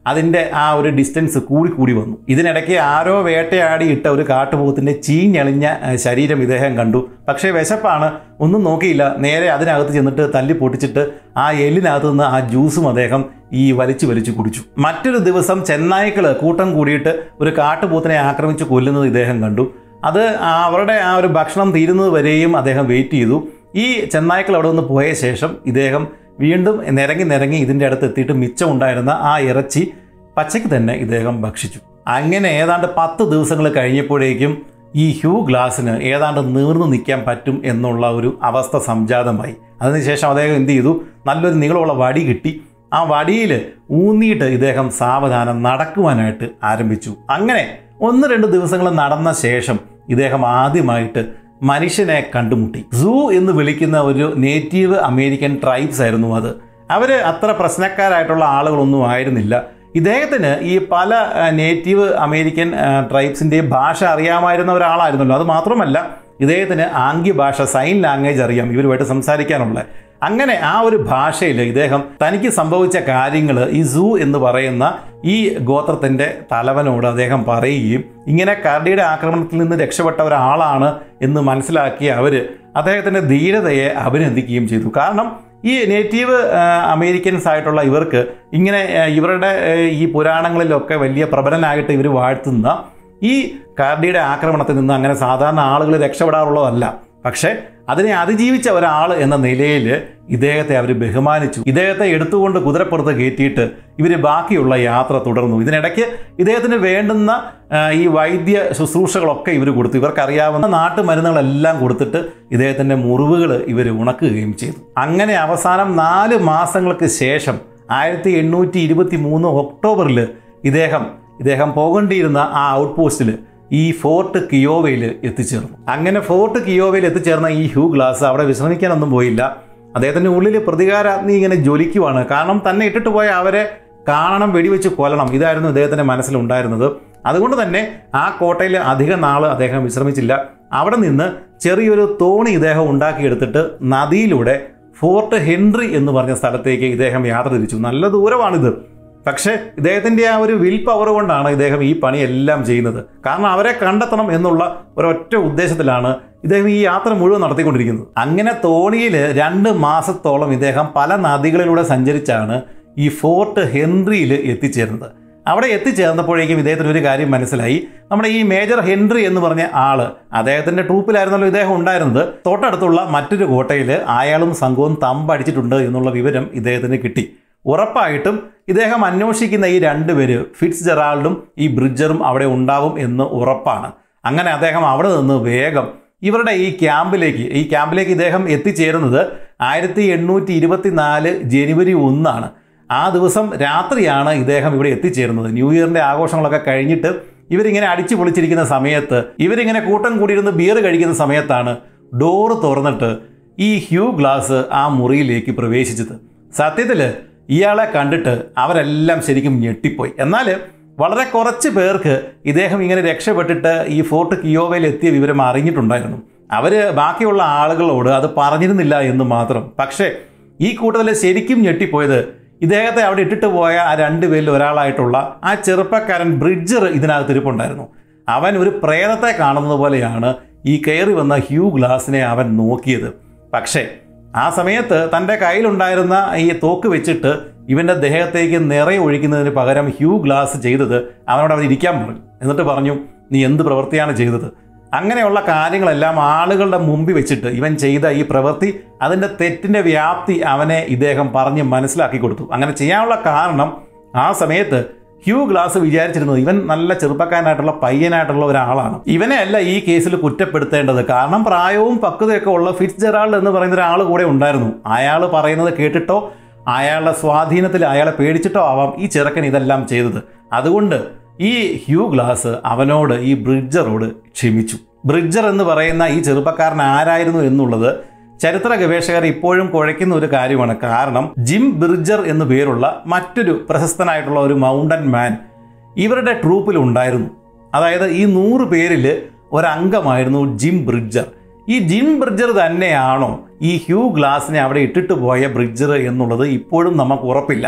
അതിൻ്റെ ആ ഒരു ഡിസ്റ്റൻസ് കൂടി കൂടി വന്നു ഇതിനിടയ്ക്ക് ആരോ വേട്ടയാടി ഇട്ട ഒരു കാട്ടുപോത്തിൻ്റെ ചീഞ്ഞളിഞ്ഞ ഏഹ്, ശരീരം ഇദ്ദേഹം കണ്ടു പക്ഷേ വിശപ്പാണ് ഒന്നും നോക്കിയില്ല നേരെ അതിനകത്ത് ചെന്നിട്ട് തല്ലി പൊട്ടിച്ചിട്ട് ആ എല്ലിനകത്ത് നിന്ന് ആ ജ്യൂസും അദ്ദേഹം ഈ വലിച്ചു വലിച്ചു കുടിച്ചു മറ്റൊരു ദിവസം ചെന്നായ്ക്കൾ കൂട്ടം കൂടിയിട്ട് ഒരു കാട്ടുപോത്തിനെ ആക്രമിച്ച് കൊല്ലുന്നത് ഇദ്ദേഹം കണ്ടു അത് ആ അവരുടെ ആ ഒരു ഭക്ഷണം തീരുന്നത് വരെയും അദ്ദേഹം വെയിറ്റ് ചെയ്തു ഈ ചെന്നായ്ക്കൾ അവിടെ നിന്ന് പോയ ശേഷം ഇദ്ദേഹം വീണ്ടും നിരങ്ങി നിരങ്ങി ഇതിൻ്റെ അടുത്ത് എത്തിയിട്ട് മിച്ചമുണ്ടായിരുന്ന ആ ഇറച്ചി പച്ചയ്ക്ക് തന്നെ ഇദ്ദേഹം ഭക്ഷിച്ചു അങ്ങനെ ഏതാണ്ട് പത്ത് ദിവസങ്ങൾ കഴിഞ്ഞപ്പോഴേക്കും ഈ ഹ്യൂ ഗ്ലാസിന് ഏതാണ്ട് നീർന്നു നിൽക്കാൻ പറ്റും എന്നുള്ള ഒരു അവസ്ഥ സംജാതമായി അതിനുശേഷം അദ്ദേഹം എന്ത് ചെയ്തു നല്ലൊരു നീളമുള്ള വടി കിട്ടി ആ വടിയിൽ ഊന്നിയിട്ട് ഇദ്ദേഹം സാവധാനം നടക്കുവാനായിട്ട് ആരംഭിച്ചു അങ്ങനെ ഒന്ന് രണ്ട് ദിവസങ്ങൾ നടന്ന ശേഷം ഇദ്ദേഹം ആദ്യമായിട്ട് മനുഷ്യനെ കണ്ടുമുട്ടി സൂ എന്ന് വിളിക്കുന്ന ഒരു നേറ്റീവ് അമേരിക്കൻ ട്രൈബ്സ് ആയിരുന്നു അത് അവർ അത്ര പ്രശ്നക്കാരായിട്ടുള്ള ആളുകളൊന്നും ആയിരുന്നില്ല ഇദ്ദേഹത്തിന് ഈ പല ആ, നേറ്റീവ് അമേരിക്കൻ ആ, ട്രൈബ്സിൻ്റെയും ഭാഷ അറിയാമായിരുന്ന ഒരാളായിരുന്നല്ലോ അത് മാത്രമല്ല ഇദ്ദേഹത്തിന് ആംഗ്യ ഭാഷ സൈൻ ലാംഗ്വേജ് അറിയാം ഇവരുമായിട്ട് സംസാരിക്കാനുള്ള അങ്ങനെ ആ ഒരു ഭാഷയിൽ ഇദ്ദേഹം തനിക്ക് സംഭവിച്ച കാര്യങ്ങൾ ഈ സൂ എന്ന് പറയുന്ന ഈ ഗോത്രത്തിൻ്റെ തലവനോട് അദ്ദേഹം പറയുകയും ഇങ്ങനെ കരടിയുടെ ആക്രമണത്തിൽ നിന്ന് രക്ഷപ്പെട്ട ഒരാളാണ് എന്ന് മനസ്സിലാക്കിയ അവർ അദ്ദേഹത്തിൻ്റെ ധീരതയെ അഭിനന്ദിക്കുകയും ചെയ്തു കാരണം ഈ നേറ്റീവ് ആ, അമേരിക്കൻസ് ആയിട്ടുള്ള ഇവർക്ക് ഇങ്ങനെ ആ, ഇവരുടെ ആ, ഈ പുരാണങ്ങളിലൊക്കെ വലിയ പ്രബലനായിട്ട് ഇവർ വാഴ്ത്തുന്ന ഈ കാർഡിയുടെ ആക്രമണത്തിൽ നിന്ന് അങ്ങനെ സാധാരണ ആളുകൾ രക്ഷപ്പെടാറുള്ളതല്ല പക്ഷേ അതിനെ അതിജീവിച്ച ഒരാൾ എന്ന നിലയിൽ ഇദ്ദേഹത്തെ അവർ ബഹുമാനിച്ചു ഇദ്ദേഹത്തെ എടുത്തുകൊണ്ട് കുതിരപ്പുറത്ത് കയറ്റിയിട്ട് ഇവർ ബാക്കിയുള്ള യാത്ര തുടർന്നു ഇതിനിടയ്ക്ക് ഇദ്ദേഹത്തിന് വേണ്ടുന്ന ആ, ഈ വൈദ്യ ശുശ്രൂഷകളൊക്കെ ഇവർ കൊടുത്തു ഇവർക്കറിയാവുന്ന നാട്ടുമരുന്നുകളെല്ലാം കൊടുത്തിട്ട് ഇദ്ദേഹത്തിൻ്റെ മുറിവുകൾ ഇവർ ഉണക്കുകയും ചെയ്തു അങ്ങനെ അവസാനം നാല് മാസങ്ങൾക്ക് ശേഷം ആയിരത്തി എണ്ണൂറ്റി ഇരുപത്തി മൂന്ന് ഒക്ടോബറിൽ ഇദ്ദേഹം ഇദ്ദേഹം പോകേണ്ടിയിരുന്ന ആ ഔട്ട് പോസ്റ്റിൽ ഈ ഫോർട്ട് കിയോവയിൽ എത്തിച്ചേർന്നു അങ്ങനെ ഫോർട്ട് കിയോവയിൽ എത്തിച്ചേർന്ന ഈ ഹ്യൂ ഗ്ലാസ് അവിടെ വിശ്രമിക്കാനൊന്നും പോയില്ല അദ്ദേഹത്തിൻ്റെ ഉള്ളിൽ പ്രതികാരാഗ്നി ഇങ്ങനെ ജ്വലിക്കുവാണ് കാരണം തന്നെ ഇട്ടിട്ട് പോയ അവരെ കാണണം വെടിവെച്ച് കൊല്ലണം ഇതായിരുന്നു ഇദ്ദേഹത്തിൻ്റെ മനസ്സിലുണ്ടായിരുന്നത് അതുകൊണ്ട് തന്നെ ആ കോട്ടയിൽ അധിക നാൾ അദ്ദേഹം വിശ്രമിച്ചില്ല അവിടെ നിന്ന് ചെറിയൊരു തോണി ഇദ്ദേഹം ഉണ്ടാക്കിയെടുത്തിട്ട് നദിയിലൂടെ ഫോർട്ട് ഹെൻറി എന്ന് പറഞ്ഞ സ്ഥലത്തേക്ക് ഇദ്ദേഹം യാത്ര തിരിച്ചു നല്ല ദൂരമാണിത് പക്ഷേ ഇദ്ദേഹത്തിൻ്റെ ആ ഒരു വിൽ പവർ കൊണ്ടാണ് ഇദ്ദേഹം ഈ പണിയെല്ലാം ചെയ്യുന്നത് കാരണം അവരെ കണ്ടെത്തണം എന്നുള്ള ഒരൊറ്റ ഉദ്ദേശത്തിലാണ് ഇദ്ദേഹം ഈ യാത്ര മുഴുവൻ നടത്തിക്കൊണ്ടിരിക്കുന്നത് അങ്ങനെ തോണിയിൽ രണ്ട് മാസത്തോളം ഇദ്ദേഹം പല നദികളിലൂടെ സഞ്ചരിച്ചാണ് ഈ ഫോർട്ട് ഹെൻറിയിൽ എത്തിച്ചേർന്നത് അവിടെ എത്തിച്ചേർന്നപ്പോഴേക്കും ഇദ്ദേഹത്തിന് ഒരു കാര്യം മനസ്സിലായി നമ്മുടെ ഈ മേജർ ഹെൻറി എന്ന് പറഞ്ഞ ആള് അദ്ദേഹത്തിന്റെ ട്രൂപ്പിലായിരുന്നല്ലോ ഇദ്ദേഹം ഉണ്ടായിരുന്നത് തൊട്ടടുത്തുള്ള മറ്റൊരു കോട്ടയിൽ അയാളും സംഘവും തമ്പടിച്ചിട്ടുണ്ട് എന്നുള്ള വിവരം ഇദ്ദേഹത്തിന് കിട്ടി ഉറപ്പായിട്ടും ഇദ്ദേഹം അന്വേഷിക്കുന്ന ഈ രണ്ടുപേര് ഫിറ്റ്സ് ജെറാൾഡും ഈ ബ്രിഡ്ജറും അവിടെ ഉണ്ടാവും എന്ന് ഉറപ്പാണ് അങ്ങനെ അദ്ദേഹം അവിടെ നിന്ന് വേഗം ഇവരുടെ ഈ ക്യാമ്പിലേക്ക് ഈ ക്യാമ്പിലേക്ക് ഇദ്ദേഹം എത്തിച്ചേരുന്നത് ആയിരത്തി എണ്ണൂറ്റി ഇരുപത്തിനാല് ജനുവരി ഒന്നാണ് ആ ദിവസം രാത്രിയാണ് ഇദ്ദേഹം ഇവിടെ എത്തിച്ചേരുന്നത് ന്യൂ ഇയറിൻ്റെ ആഘോഷങ്ങളൊക്കെ കഴിഞ്ഞിട്ട് ഇവരിങ്ങനെ അടിച്ചു പൊളിച്ചിരിക്കുന്ന സമയത്ത് ഇവരിങ്ങനെ കൂട്ടം കൂടിയിരുന്ന് ബിയർ കഴിക്കുന്ന സമയത്താണ് ഡോറ് തുറന്നിട്ട് ഈ ഹ്യൂ ഗ്ലാസ് ആ മുറിയിലേക്ക് പ്രവേശിച്ചത് സത്യത്തിൽ ഇയാളെ കണ്ടിട്ട് അവരെല്ലാം ശരിക്കും ഞെട്ടിപ്പോയി എന്നാൽ വളരെ കുറച്ച് പേർക്ക് ഇദ്ദേഹം ഇങ്ങനെ രക്ഷപ്പെട്ടിട്ട് ഈ ഫോർട്ട് കിയോവയിൽ എത്തിയ വിവരം അറിഞ്ഞിട്ടുണ്ടായിരുന്നു അവർ ബാക്കിയുള്ള ആളുകളോട് അത് പറഞ്ഞിരുന്നില്ല എന്ന് മാത്രം പക്ഷേ ഈ കൂട്ടത്തിൽ ശരിക്കും ഞെട്ടിപ്പോയത് ഇദ്ദേഹത്തെ അവിടെ ഇട്ടിട്ട് പോയ ആ രണ്ടുപേരിൽ ഒരാളായിട്ടുള്ള ആ ചെറുപ്പക്കാരൻ ബ്രിഡ്ജർ ഇതിനകത്ത് ഇരിപ്പുണ്ടായിരുന്നു അവൻ ഒരു പ്രേതത്തെ കാണുന്നത് പോലെയാണ് ഈ കയറി വന്ന ഹ്യൂ ഗ്ലാസിനെ അവൻ നോക്കിയത് പക്ഷേ ആ സമയത്ത് തൻ്റെ കയ്യിലുണ്ടായിരുന്ന ഈ തോക്ക് വെച്ചിട്ട് ഇവൻ്റെ ദേഹത്തേക്ക് നിറയെ ഒഴിക്കുന്നതിന് പകരം ഹ്യൂ ഗ്ലാസ് ചെയ്തത് അവനോട് അവിടെ ഇരിക്കാൻ പറഞ്ഞു എന്നിട്ട് പറഞ്ഞു നീ എന്ത് പ്രവൃത്തിയാണ് ചെയ്തത് അങ്ങനെയുള്ള കാര്യങ്ങളെല്ലാം ആളുകളുടെ മുമ്പിൽ വെച്ചിട്ട് ഇവൻ ചെയ്ത ഈ പ്രവൃത്തി അതിൻ്റെ തെറ്റിൻ്റെ വ്യാപ്തി അവനെ ഇദ്ദേഹം പറഞ്ഞ് മനസ്സിലാക്കി കൊടുത്തു അങ്ങനെ ചെയ്യാനുള്ള കാരണം ആ സമയത്ത് ഹ്യൂ ഗ്ലാസ് വിചാരിച്ചിരുന്നത് ഇവൻ നല്ല ചെറുപ്പക്കാരനായിട്ടുള്ള പയ്യനായിട്ടുള്ള ഒരാളാണ് ഇവനെ അല്ല ഈ കേസിൽ കുറ്റപ്പെടുത്തേണ്ടത് കാരണം പ്രായവും പക്വതയൊക്കെ ഉള്ള ഫിറ്റ്സ് ജെറാൾഡ് എന്ന് പറയുന്ന ഒരാൾ കൂടെ ഉണ്ടായിരുന്നു അയാൾ പറയുന്നത് കേട്ടിട്ടോ അയാളുടെ സ്വാധീനത്തിൽ അയാളെ പേടിച്ചിട്ടോ ആവാം ഈ ചെറുക്കൻ ഇതെല്ലാം ചെയ്തത് അതുകൊണ്ട് ഈ ഹ്യൂ ഗ്ലാസ് അവനോട് ഈ ബ്രിഡ്ജറോട് ക്ഷമിച്ചു ബ്രിഡ്ജർ എന്ന് പറയുന്ന ഈ ചെറുപ്പക്കാരൻ ആരായിരുന്നു എന്നുള്ളത് ചരിത്ര ഗവേഷകർ ഇപ്പോഴും കുഴയ്ക്കുന്ന ഒരു കാര്യമാണ് കാരണം ജിം ബ്രിഡ്ജർ എന്നു പേരുള്ള മറ്റൊരു പ്രശസ്തനായിട്ടുള്ള ഒരു മൗണ്ടൻ മാൻ ഇവരുടെ ട്രൂപ്പിൽ ഉണ്ടായിരുന്നു അതായത് ഈ നൂറ് പേരിൽ ഒരംഗമായിരുന്നു ജിം ബ്രിഡ്ജർ ഈ ജിം ബ്രിഡ്ജർ തന്നെയാണോ ഈ ഹ്യൂ ഗ്ലാസിനെ അവിടെ ഇട്ടിട്ട് പോയ ബ്രിഡ്ജർ എന്നുള്ളത് ഇപ്പോഴും നമുക്ക് ഉറപ്പില്ല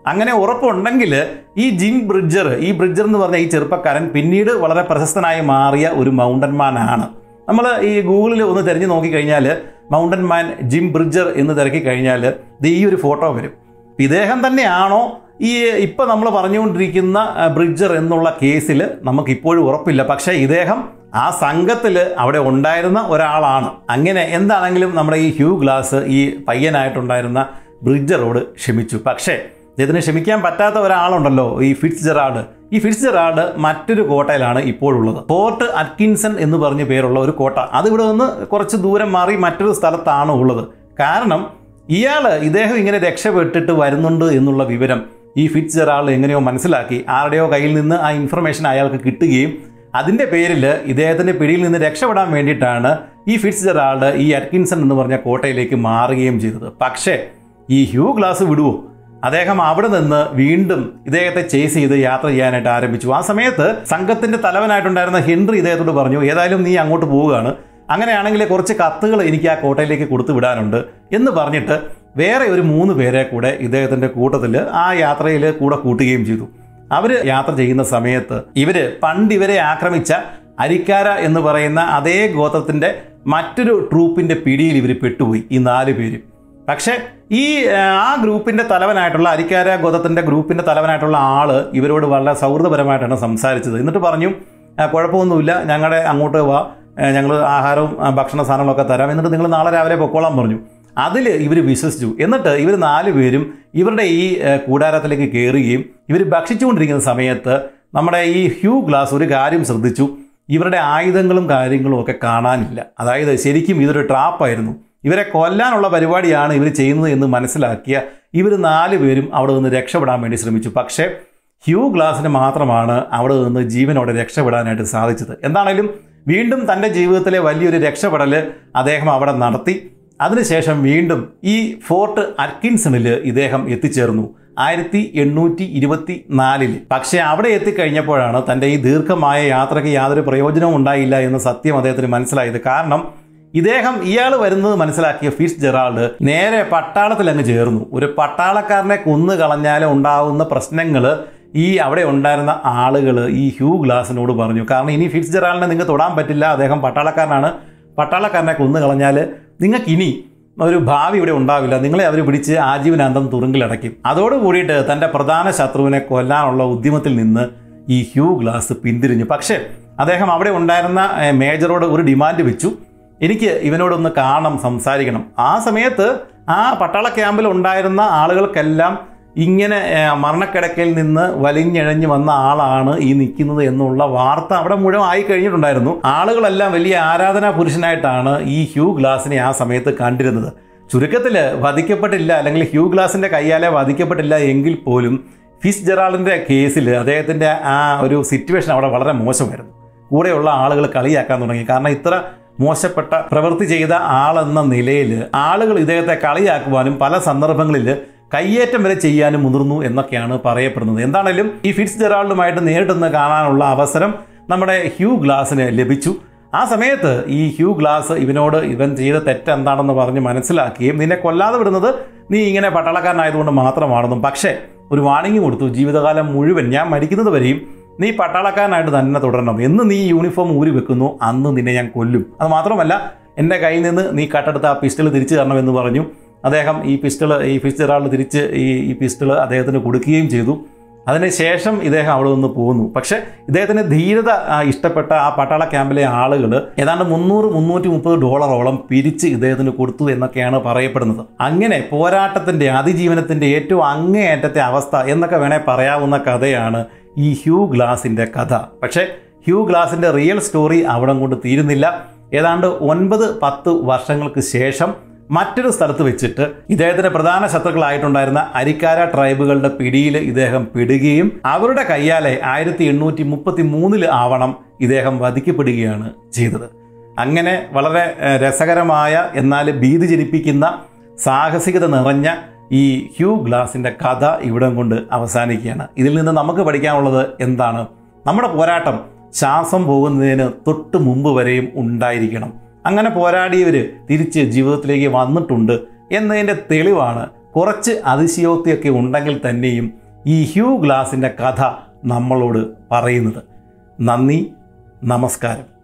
അങ്ങനെ ഉറപ്പുണ്ടെങ്കിൽ ഈ ജിം ബ്രിഡ്ജർ ഈ ബ്രിഡ്ജർ എന്ന് പറഞ്ഞ ഈ ചെറുപ്പക്കാരൻ പിന്നീട് വളരെ പ്രശസ്തനായി മാറിയ ഒരു മൗണ്ടൻ മാൻ ആണ് നമ്മൾ ഈ ഗൂഗിളിൽ ഒന്ന് തിരഞ്ഞു നോക്കിക്കഴിഞ്ഞാൽ മൗണ്ടൻ മാൻ ജിം ബ്രിഡ്ജർ എന്ന് തിരക്കി കഴിഞ്ഞാൽ ഇത് ഈ ഒരു ഫോട്ടോ വരും ഇദ്ദേഹം തന്നെയാണോ ഈ ഇപ്പം നമ്മൾ പറഞ്ഞുകൊണ്ടിരിക്കുന്ന ആ, ബ്രിഡ്ജർ എന്നുള്ള കേസിൽ നമുക്കിപ്പോഴും ഉറപ്പില്ല പക്ഷേ ഇദ്ദേഹം ആ സംഘത്തിൽ അവിടെ ഉണ്ടായിരുന്ന ഒരാളാണ് അങ്ങനെ എന്താണെങ്കിലും നമ്മുടെ ഈ ഹ്യൂ ഗ്ലാസ് ഈ പയ്യനായിട്ടുണ്ടായിരുന്ന ബ്രിഡ്ജറോട് ക്ഷമിച്ചു പക്ഷേ ഇതിന് ക്ഷമിക്കാൻ പറ്റാത്ത ഒരാളുണ്ടല്ലോ ഈ ഫിറ്റ്സ് ജെറാൾഡ് ഈ ഫിറ്റ്സ് ജെറാൾഡ് മറ്റൊരു കോട്ടയിലാണ് ഇപ്പോഴുള്ളത് ഫോർട്ട് അറ്റ്കിൻസൺ എന്ന് പറഞ്ഞ പേരുള്ള ഒരു കോട്ട അത് ഇവിടെ നിന്ന് കുറച്ച് ദൂരം മാറി മറ്റൊരു സ്ഥലത്താണ് ഉള്ളത് കാരണം ഇയാൾ ഇദ്ദേഹം ഇങ്ങനെ രക്ഷപ്പെട്ടിട്ട് വരുന്നുണ്ട് എന്നുള്ള വിവരം ഈ ഫിറ്റ്സ് ജെറാൾഡ് എങ്ങനെയോ മനസ്സിലാക്കി ആരുടെയോ കയ്യിൽ നിന്ന് ആ ഇൻഫർമേഷൻ അയാൾക്ക് കിട്ടുകയും അതിൻ്റെ പേരിൽ ഇദ്ദേഹത്തിൻ്റെ പിടിയിൽ നിന്ന് രക്ഷപ്പെടാൻ വേണ്ടിയിട്ടാണ് ഈ ഫിറ്റ്സ് ജെറാൾഡ് ഈ അറ്റ്കിൻസൺ എന്ന് പറഞ്ഞ കോട്ടയിലേക്ക് മാറുകയും ചെയ്തത് പക്ഷേ ഈ ഹ്യൂ ഗ്ലാസ് വിടുവോ അദ്ദേഹം അവിടെ നിന്ന് വീണ്ടും ഇദ്ദേഹത്തെ ചേസ് ചെയ്ത് യാത്ര ചെയ്യാനായിട്ട് ആരംഭിച്ചു ആ സമയത്ത് സംഘത്തിന്റെ തലവനായിട്ടുണ്ടായിരുന്ന ഹെൻറി ഇദ്ദേഹത്തോട് പറഞ്ഞു ഏതായാലും നീ അങ്ങോട്ട് പോവുകയാണ് അങ്ങനെയാണെങ്കിൽ കുറച്ച് കത്തുകൾ എനിക്ക് ആ കോട്ടയിലേക്ക് കൊടുത്തു വിടാനുണ്ട് എന്ന് പറഞ്ഞിട്ട് വേറെ ഒരു മൂന്ന് പേരെ കൂടെ ഇദ്ദേഹത്തിന്റെ കൂട്ടത്തിൽ ആ യാത്രയിൽ കൂടെ കൂട്ടുകയും ചെയ്തു അവര് യാത്ര ചെയ്യുന്ന സമയത്ത് ഇവര് പണ്ട് ഇവരെ ആക്രമിച്ച അരിക്കാര എന്ന് പറയുന്ന അതേ ഗോത്രത്തിന്റെ മറ്റൊരു ട്രൂപ്പിന്റെ പിടിയിൽ ഇവർ പെട്ടുപോയി ഈ നാല് പേര് പക്ഷേ ഈ ആ, ആ ഗ്രൂപ്പിന്റെ തലവനായിട്ടുള്ള അരിക്കാര ഗോതത്തിന്റെ ഗ്രൂപ്പിന്റെ തലവനായിട്ടുള്ള ആള് ഇവരോട് വളരെ സൗഹൃദപരമായിട്ടാണ് സംസാരിച്ചത് എന്നിട്ട് പറഞ്ഞു "ആ, കുഴപ്പമൊന്നുമില്ല ഞങ്ങളുടെ അങ്ങോട്ട് വാ ഞങ്ങൾ ആഹാരവും ആ, ഭക്ഷണ സാധനങ്ങളൊക്കെ തരാം എന്നിട്ട് നിങ്ങൾ നാളെ രാവിലെ പൊക്കോളാൻ പറഞ്ഞു അതിൽ ഇവർ വിശ്വസിച്ചു എന്നിട്ട് ഇവർ നാല് പേരും ഇവരുടെ ഈ ആ, കൂടാരത്തിലേക്ക് കയറുകയും ഇവർ ഭക്ഷിച്ചുകൊണ്ടിരിക്കുന്ന സമയത്ത് നമ്മുടെ ഈ ഹ്യൂ ഗ്ലാസ് ഒരു കാര്യം ശ്രദ്ധിച്ചു ഇവരുടെ ആയുധങ്ങളും കാര്യങ്ങളും ഒക്കെ കാണാനില്ല അതായത് ശരിക്കും ഇതൊരു ട്രാപ്പായിരുന്നു ഇവരെ കൊല്ലാനുള്ള പരിപാടിയാണ് ഇവർ ചെയ്യുന്നത് എന്ന് മനസ്സിലാക്കിയ ഇവർ നാല് പേരും അവിടെ നിന്ന് രക്ഷപ്പെടാൻ വേണ്ടി ശ്രമിച്ചു പക്ഷേ ഹ്യൂ ഗ്ലാസിന് മാത്രമാണ് അവിടെ നിന്ന് ജീവനോടെ രക്ഷപ്പെടാനായിട്ട് സാധിച്ചത് എന്താണേലും വീണ്ടും തൻ്റെ ജീവിതത്തിലെ വലിയൊരു രക്ഷപ്പെടൽ അദ്ദേഹം അവിടെ നടത്തി അതിനുശേഷം വീണ്ടും ഈ ഫോർട്ട് അറ്റ്കിൻസണിൽ ഇദ്ദേഹം എത്തിച്ചേർന്നു ആയിരത്തി എണ്ണൂറ്റി ഇരുപത്തി നാലില് പക്ഷേ അവിടെ എത്തിക്കഴിഞ്ഞപ്പോഴാണ് തൻ്റെ ഈ ദീർഘമായ യാത്രയ്ക്ക് യാതൊരു പ്രയോജനവും ഉണ്ടായില്ല എന്ന സത്യം അദ്ദേഹത്തിന് മനസ്സിലായത് കാരണം ഇദ്ദേഹം ഇയാൾ വരുന്നത് മനസ്സിലാക്കിയ ഫിഷ് ജെറാൾഡ് നേരെ പട്ടാളത്തിൽ അങ്ങ് ചേർന്നു ഒരു പട്ടാളക്കാരനെ കൊന്നു കളഞ്ഞാൽ ഉണ്ടാവുന്ന പ്രശ്നങ്ങൾ ഈ അവിടെ ഉണ്ടായിരുന്ന ആളുകൾ ഈ ഹ്യൂ ഗ്ലാസിനോട് പറഞ്ഞു കാരണം ഇനി ഫിറ്റ്സ് ജെറാൾഡിനെ നിങ്ങൾക്ക് തൊടാൻ പറ്റില്ല അദ്ദേഹം പട്ടാളക്കാരനാണ് പട്ടാളക്കാരനെ കൊന്നു കളഞ്ഞാൽ നിങ്ങൾക്ക് ഇനി ഒരു ഭാവി ഇവിടെ ഉണ്ടാവില്ല നിങ്ങളെ അവർ പിടിച്ച് ആജീവനാന്തം തുറുങ്കിലടയ്ക്കും അതോടുകൂടിയിട്ട് തൻ്റെ പ്രധാന ശത്രുവിനെ കൊല്ലാനുള്ള ഉദ്യമത്തിൽ നിന്ന് ഈ ഹ്യൂ ഗ്ലാസ് പിന്തിരിഞ്ഞു പക്ഷേ അദ്ദേഹം അവിടെ ഉണ്ടായിരുന്ന ഏ, മേജറോട് ഒരു ഡിമാൻഡ് വെച്ചു എനിക്ക് ഇവനോടൊന്ന് കാണണം സംസാരിക്കണം ആ സമയത്ത് ആ പട്ടാള ക്യാമ്പിൽ ഉണ്ടായിരുന്ന ആളുകൾക്കെല്ലാം ഇങ്ങനെ ഏ, മരണക്കിടക്കയിൽ നിന്ന് വലിഞ്ഞിഴഞ്ഞ് വന്ന ആളാണ് ഈ നിൽക്കുന്നത് എന്നുള്ള വാർത്ത അവിടെ മുഴുവൻ ആയി കഴിഞ്ഞിട്ടുണ്ടായിരുന്നു ആളുകളെല്ലാം വലിയ ആരാധനാ പുരുഷനായിട്ടാണ് ഈ ഹ്യൂ ഗ്ലാസിനെ ആ സമയത്ത് കണ്ടിരുന്നത് ചുരുക്കത്തിൽ വധിക്കപ്പെട്ടില്ല അല്ലെങ്കിൽ ഹ്യൂ ഗ്ലാസിന്റെ കയ്യാലെ വധിക്കപ്പെട്ടില്ല എങ്കിൽ പോലും ഫിസ് ജെറാളിന്റെ കേസിൽ അദ്ദേഹത്തിന്റെ ആ ഒരു സിറ്റുവേഷൻ അവിടെ വളരെ മോശമായിരുന്നു കൂടെയുള്ള ആളുകൾ കളിയാക്കാൻ തുടങ്ങി കാരണം ഇത്ര മോശപ്പെട്ട പ്രവൃത്തി ചെയ്ത ആളെന്ന നിലയിൽ ആളുകൾ ഇദ്ദേഹത്തെ കളിയാക്കുവാനും പല സന്ദർഭങ്ങളിൽ കയ്യേറ്റം വരെ ചെയ്യാനും മുതിർന്നു എന്നൊക്കെയാണ് പറയപ്പെടുന്നത് എന്താണേലും ഈ ഫിറ്റ്സ് ജെറാൾഡുമായിട്ട് നേരിട്ടൊന്ന് കാണാനുള്ള അവസരം നമ്മുടെ ഹ്യൂ ഗ്ലാസിന് ലഭിച്ചു ആ സമയത്ത് ഈ ഹ്യൂ ഗ്ലാസ് ഇവനോട് ഇവൻ ചെയ്ത തെറ്റ് എന്താണെന്ന് പറഞ്ഞ് മനസ്സിലാക്കുകയും നിന്നെ കൊല്ലാതെ വിടുന്നത് നീ ഇങ്ങനെ പട്ടാളക്കാരനായതുകൊണ്ട് മാത്രമാണെന്നും പക്ഷേ ഒരു വാണിംഗ് കൊടുത്തു ജീവിതകാലം മുഴുവൻ ഞാൻ മരിക്കുന്നത് വരെയും നീ പട്ടാളക്കാരനായിട്ട് തന്നെ തുടരണം എന്ന് നീ യൂണിഫോം ഊരി വെക്കുന്നു അന്ന് നിന്നെ ഞാൻ കൊല്ലും അത് മാത്രമല്ല എൻ്റെ കയ്യിൽ നിന്ന് നീ കട്ടെടുത്ത ആ പിസ്റ്റൾ തിരിച്ചു തരണമെന്ന് പറഞ്ഞു അദ്ദേഹം ഈ പിസ്റ്റൾ ഈ പിസ്റ്റൾ തിരിച്ച് ഈ ഈ പിസ്റ്റൾ അദ്ദേഹത്തിന് കൊടുക്കുകയും ചെയ്തു അതിനുശേഷം ഇദ്ദേഹം അവിടെ നിന്ന് പോകുന്നു പക്ഷേ ഇദ്ദേഹത്തിന് ധീരത ആ, ഇഷ്ടപ്പെട്ട ആ പട്ടാള ക്യാമ്പിലെ ആളുകൾ ഏതാണ്ട് മുന്നൂറ് മുന്നൂറ്റി മുപ്പത് ഡോളറോളം പിരിച്ച് ഇദ്ദേഹത്തിന് കൊടുത്തു എന്നൊക്കെയാണ് പറയപ്പെടുന്നത് അങ്ങനെ പോരാട്ടത്തിന്റെ അതിജീവനത്തിന്റെ ഏറ്റവും അങ്ങേയറ്റത്തെ അവസ്ഥ എന്നൊക്കെ വേണേൽ പറയാവുന്ന കഥയാണ് ഈ ഹ്യൂ ഗ്ലാസിന്റെ കഥ പക്ഷേ ഹ്യൂ ഗ്ലാസിന്റെ റിയൽ സ്റ്റോറി അവിടെ കൊണ്ട് തീരുന്നില്ല ഏതാണ്ട് ഒൻപത് പത്ത് വർഷങ്ങൾക്ക് ശേഷം മറ്റൊരു സ്ഥലത്ത് വെച്ചിട്ട് ഇദ്ദേഹത്തിന്റെ പ്രധാന ശത്രുക്കളായിട്ടുണ്ടായിരുന്ന അരിക്കാര ട്രൈബുകളുടെ പിടിയിൽ ഇദ്ദേഹം പെടുകയും അവരുടെ കയ്യാലെ ആയിരത്തി എണ്ണൂറ്റി മുപ്പത്തി മൂന്നില് ആവണം ഇദ്ദേഹം വധിക്കപ്പെടുകയാണ് ചെയ്തത് അങ്ങനെ വളരെ ഏഹ്, രസകരമായ എന്നാൽ ഭീതി ജനിപ്പിക്കുന്ന സാഹസികത നിറഞ്ഞ ഈ ഹ്യൂ ഗ്ലാസിന്റെ കഥ ഇവിടം കൊണ്ട് അവസാനിക്കുകയാണ് ഇതിൽ നിന്ന് നമുക്ക് പഠിക്കാനുള്ളത് എന്താണ് നമ്മുടെ പോരാട്ടം ശ്വാസം പോകുന്നതിന് തൊട്ട് മുമ്പ് വരെയും ഉണ്ടായിരിക്കണം അങ്ങനെ പോരാടിയവർ തിരിച്ച് ജീവിതത്തിലേക്ക് വന്നിട്ടുണ്ട് എന്നതിൻ്റെ തെളിവാണ് കുറച്ച് അതിശയോക്തിയൊക്കെ ഉണ്ടെങ്കിൽ തന്നെയും ഈ ഹ്യൂ ഗ്ലാസിൻ്റെ കഥ നമ്മളോട് പറയുന്നത് നന്ദി നമസ്കാരം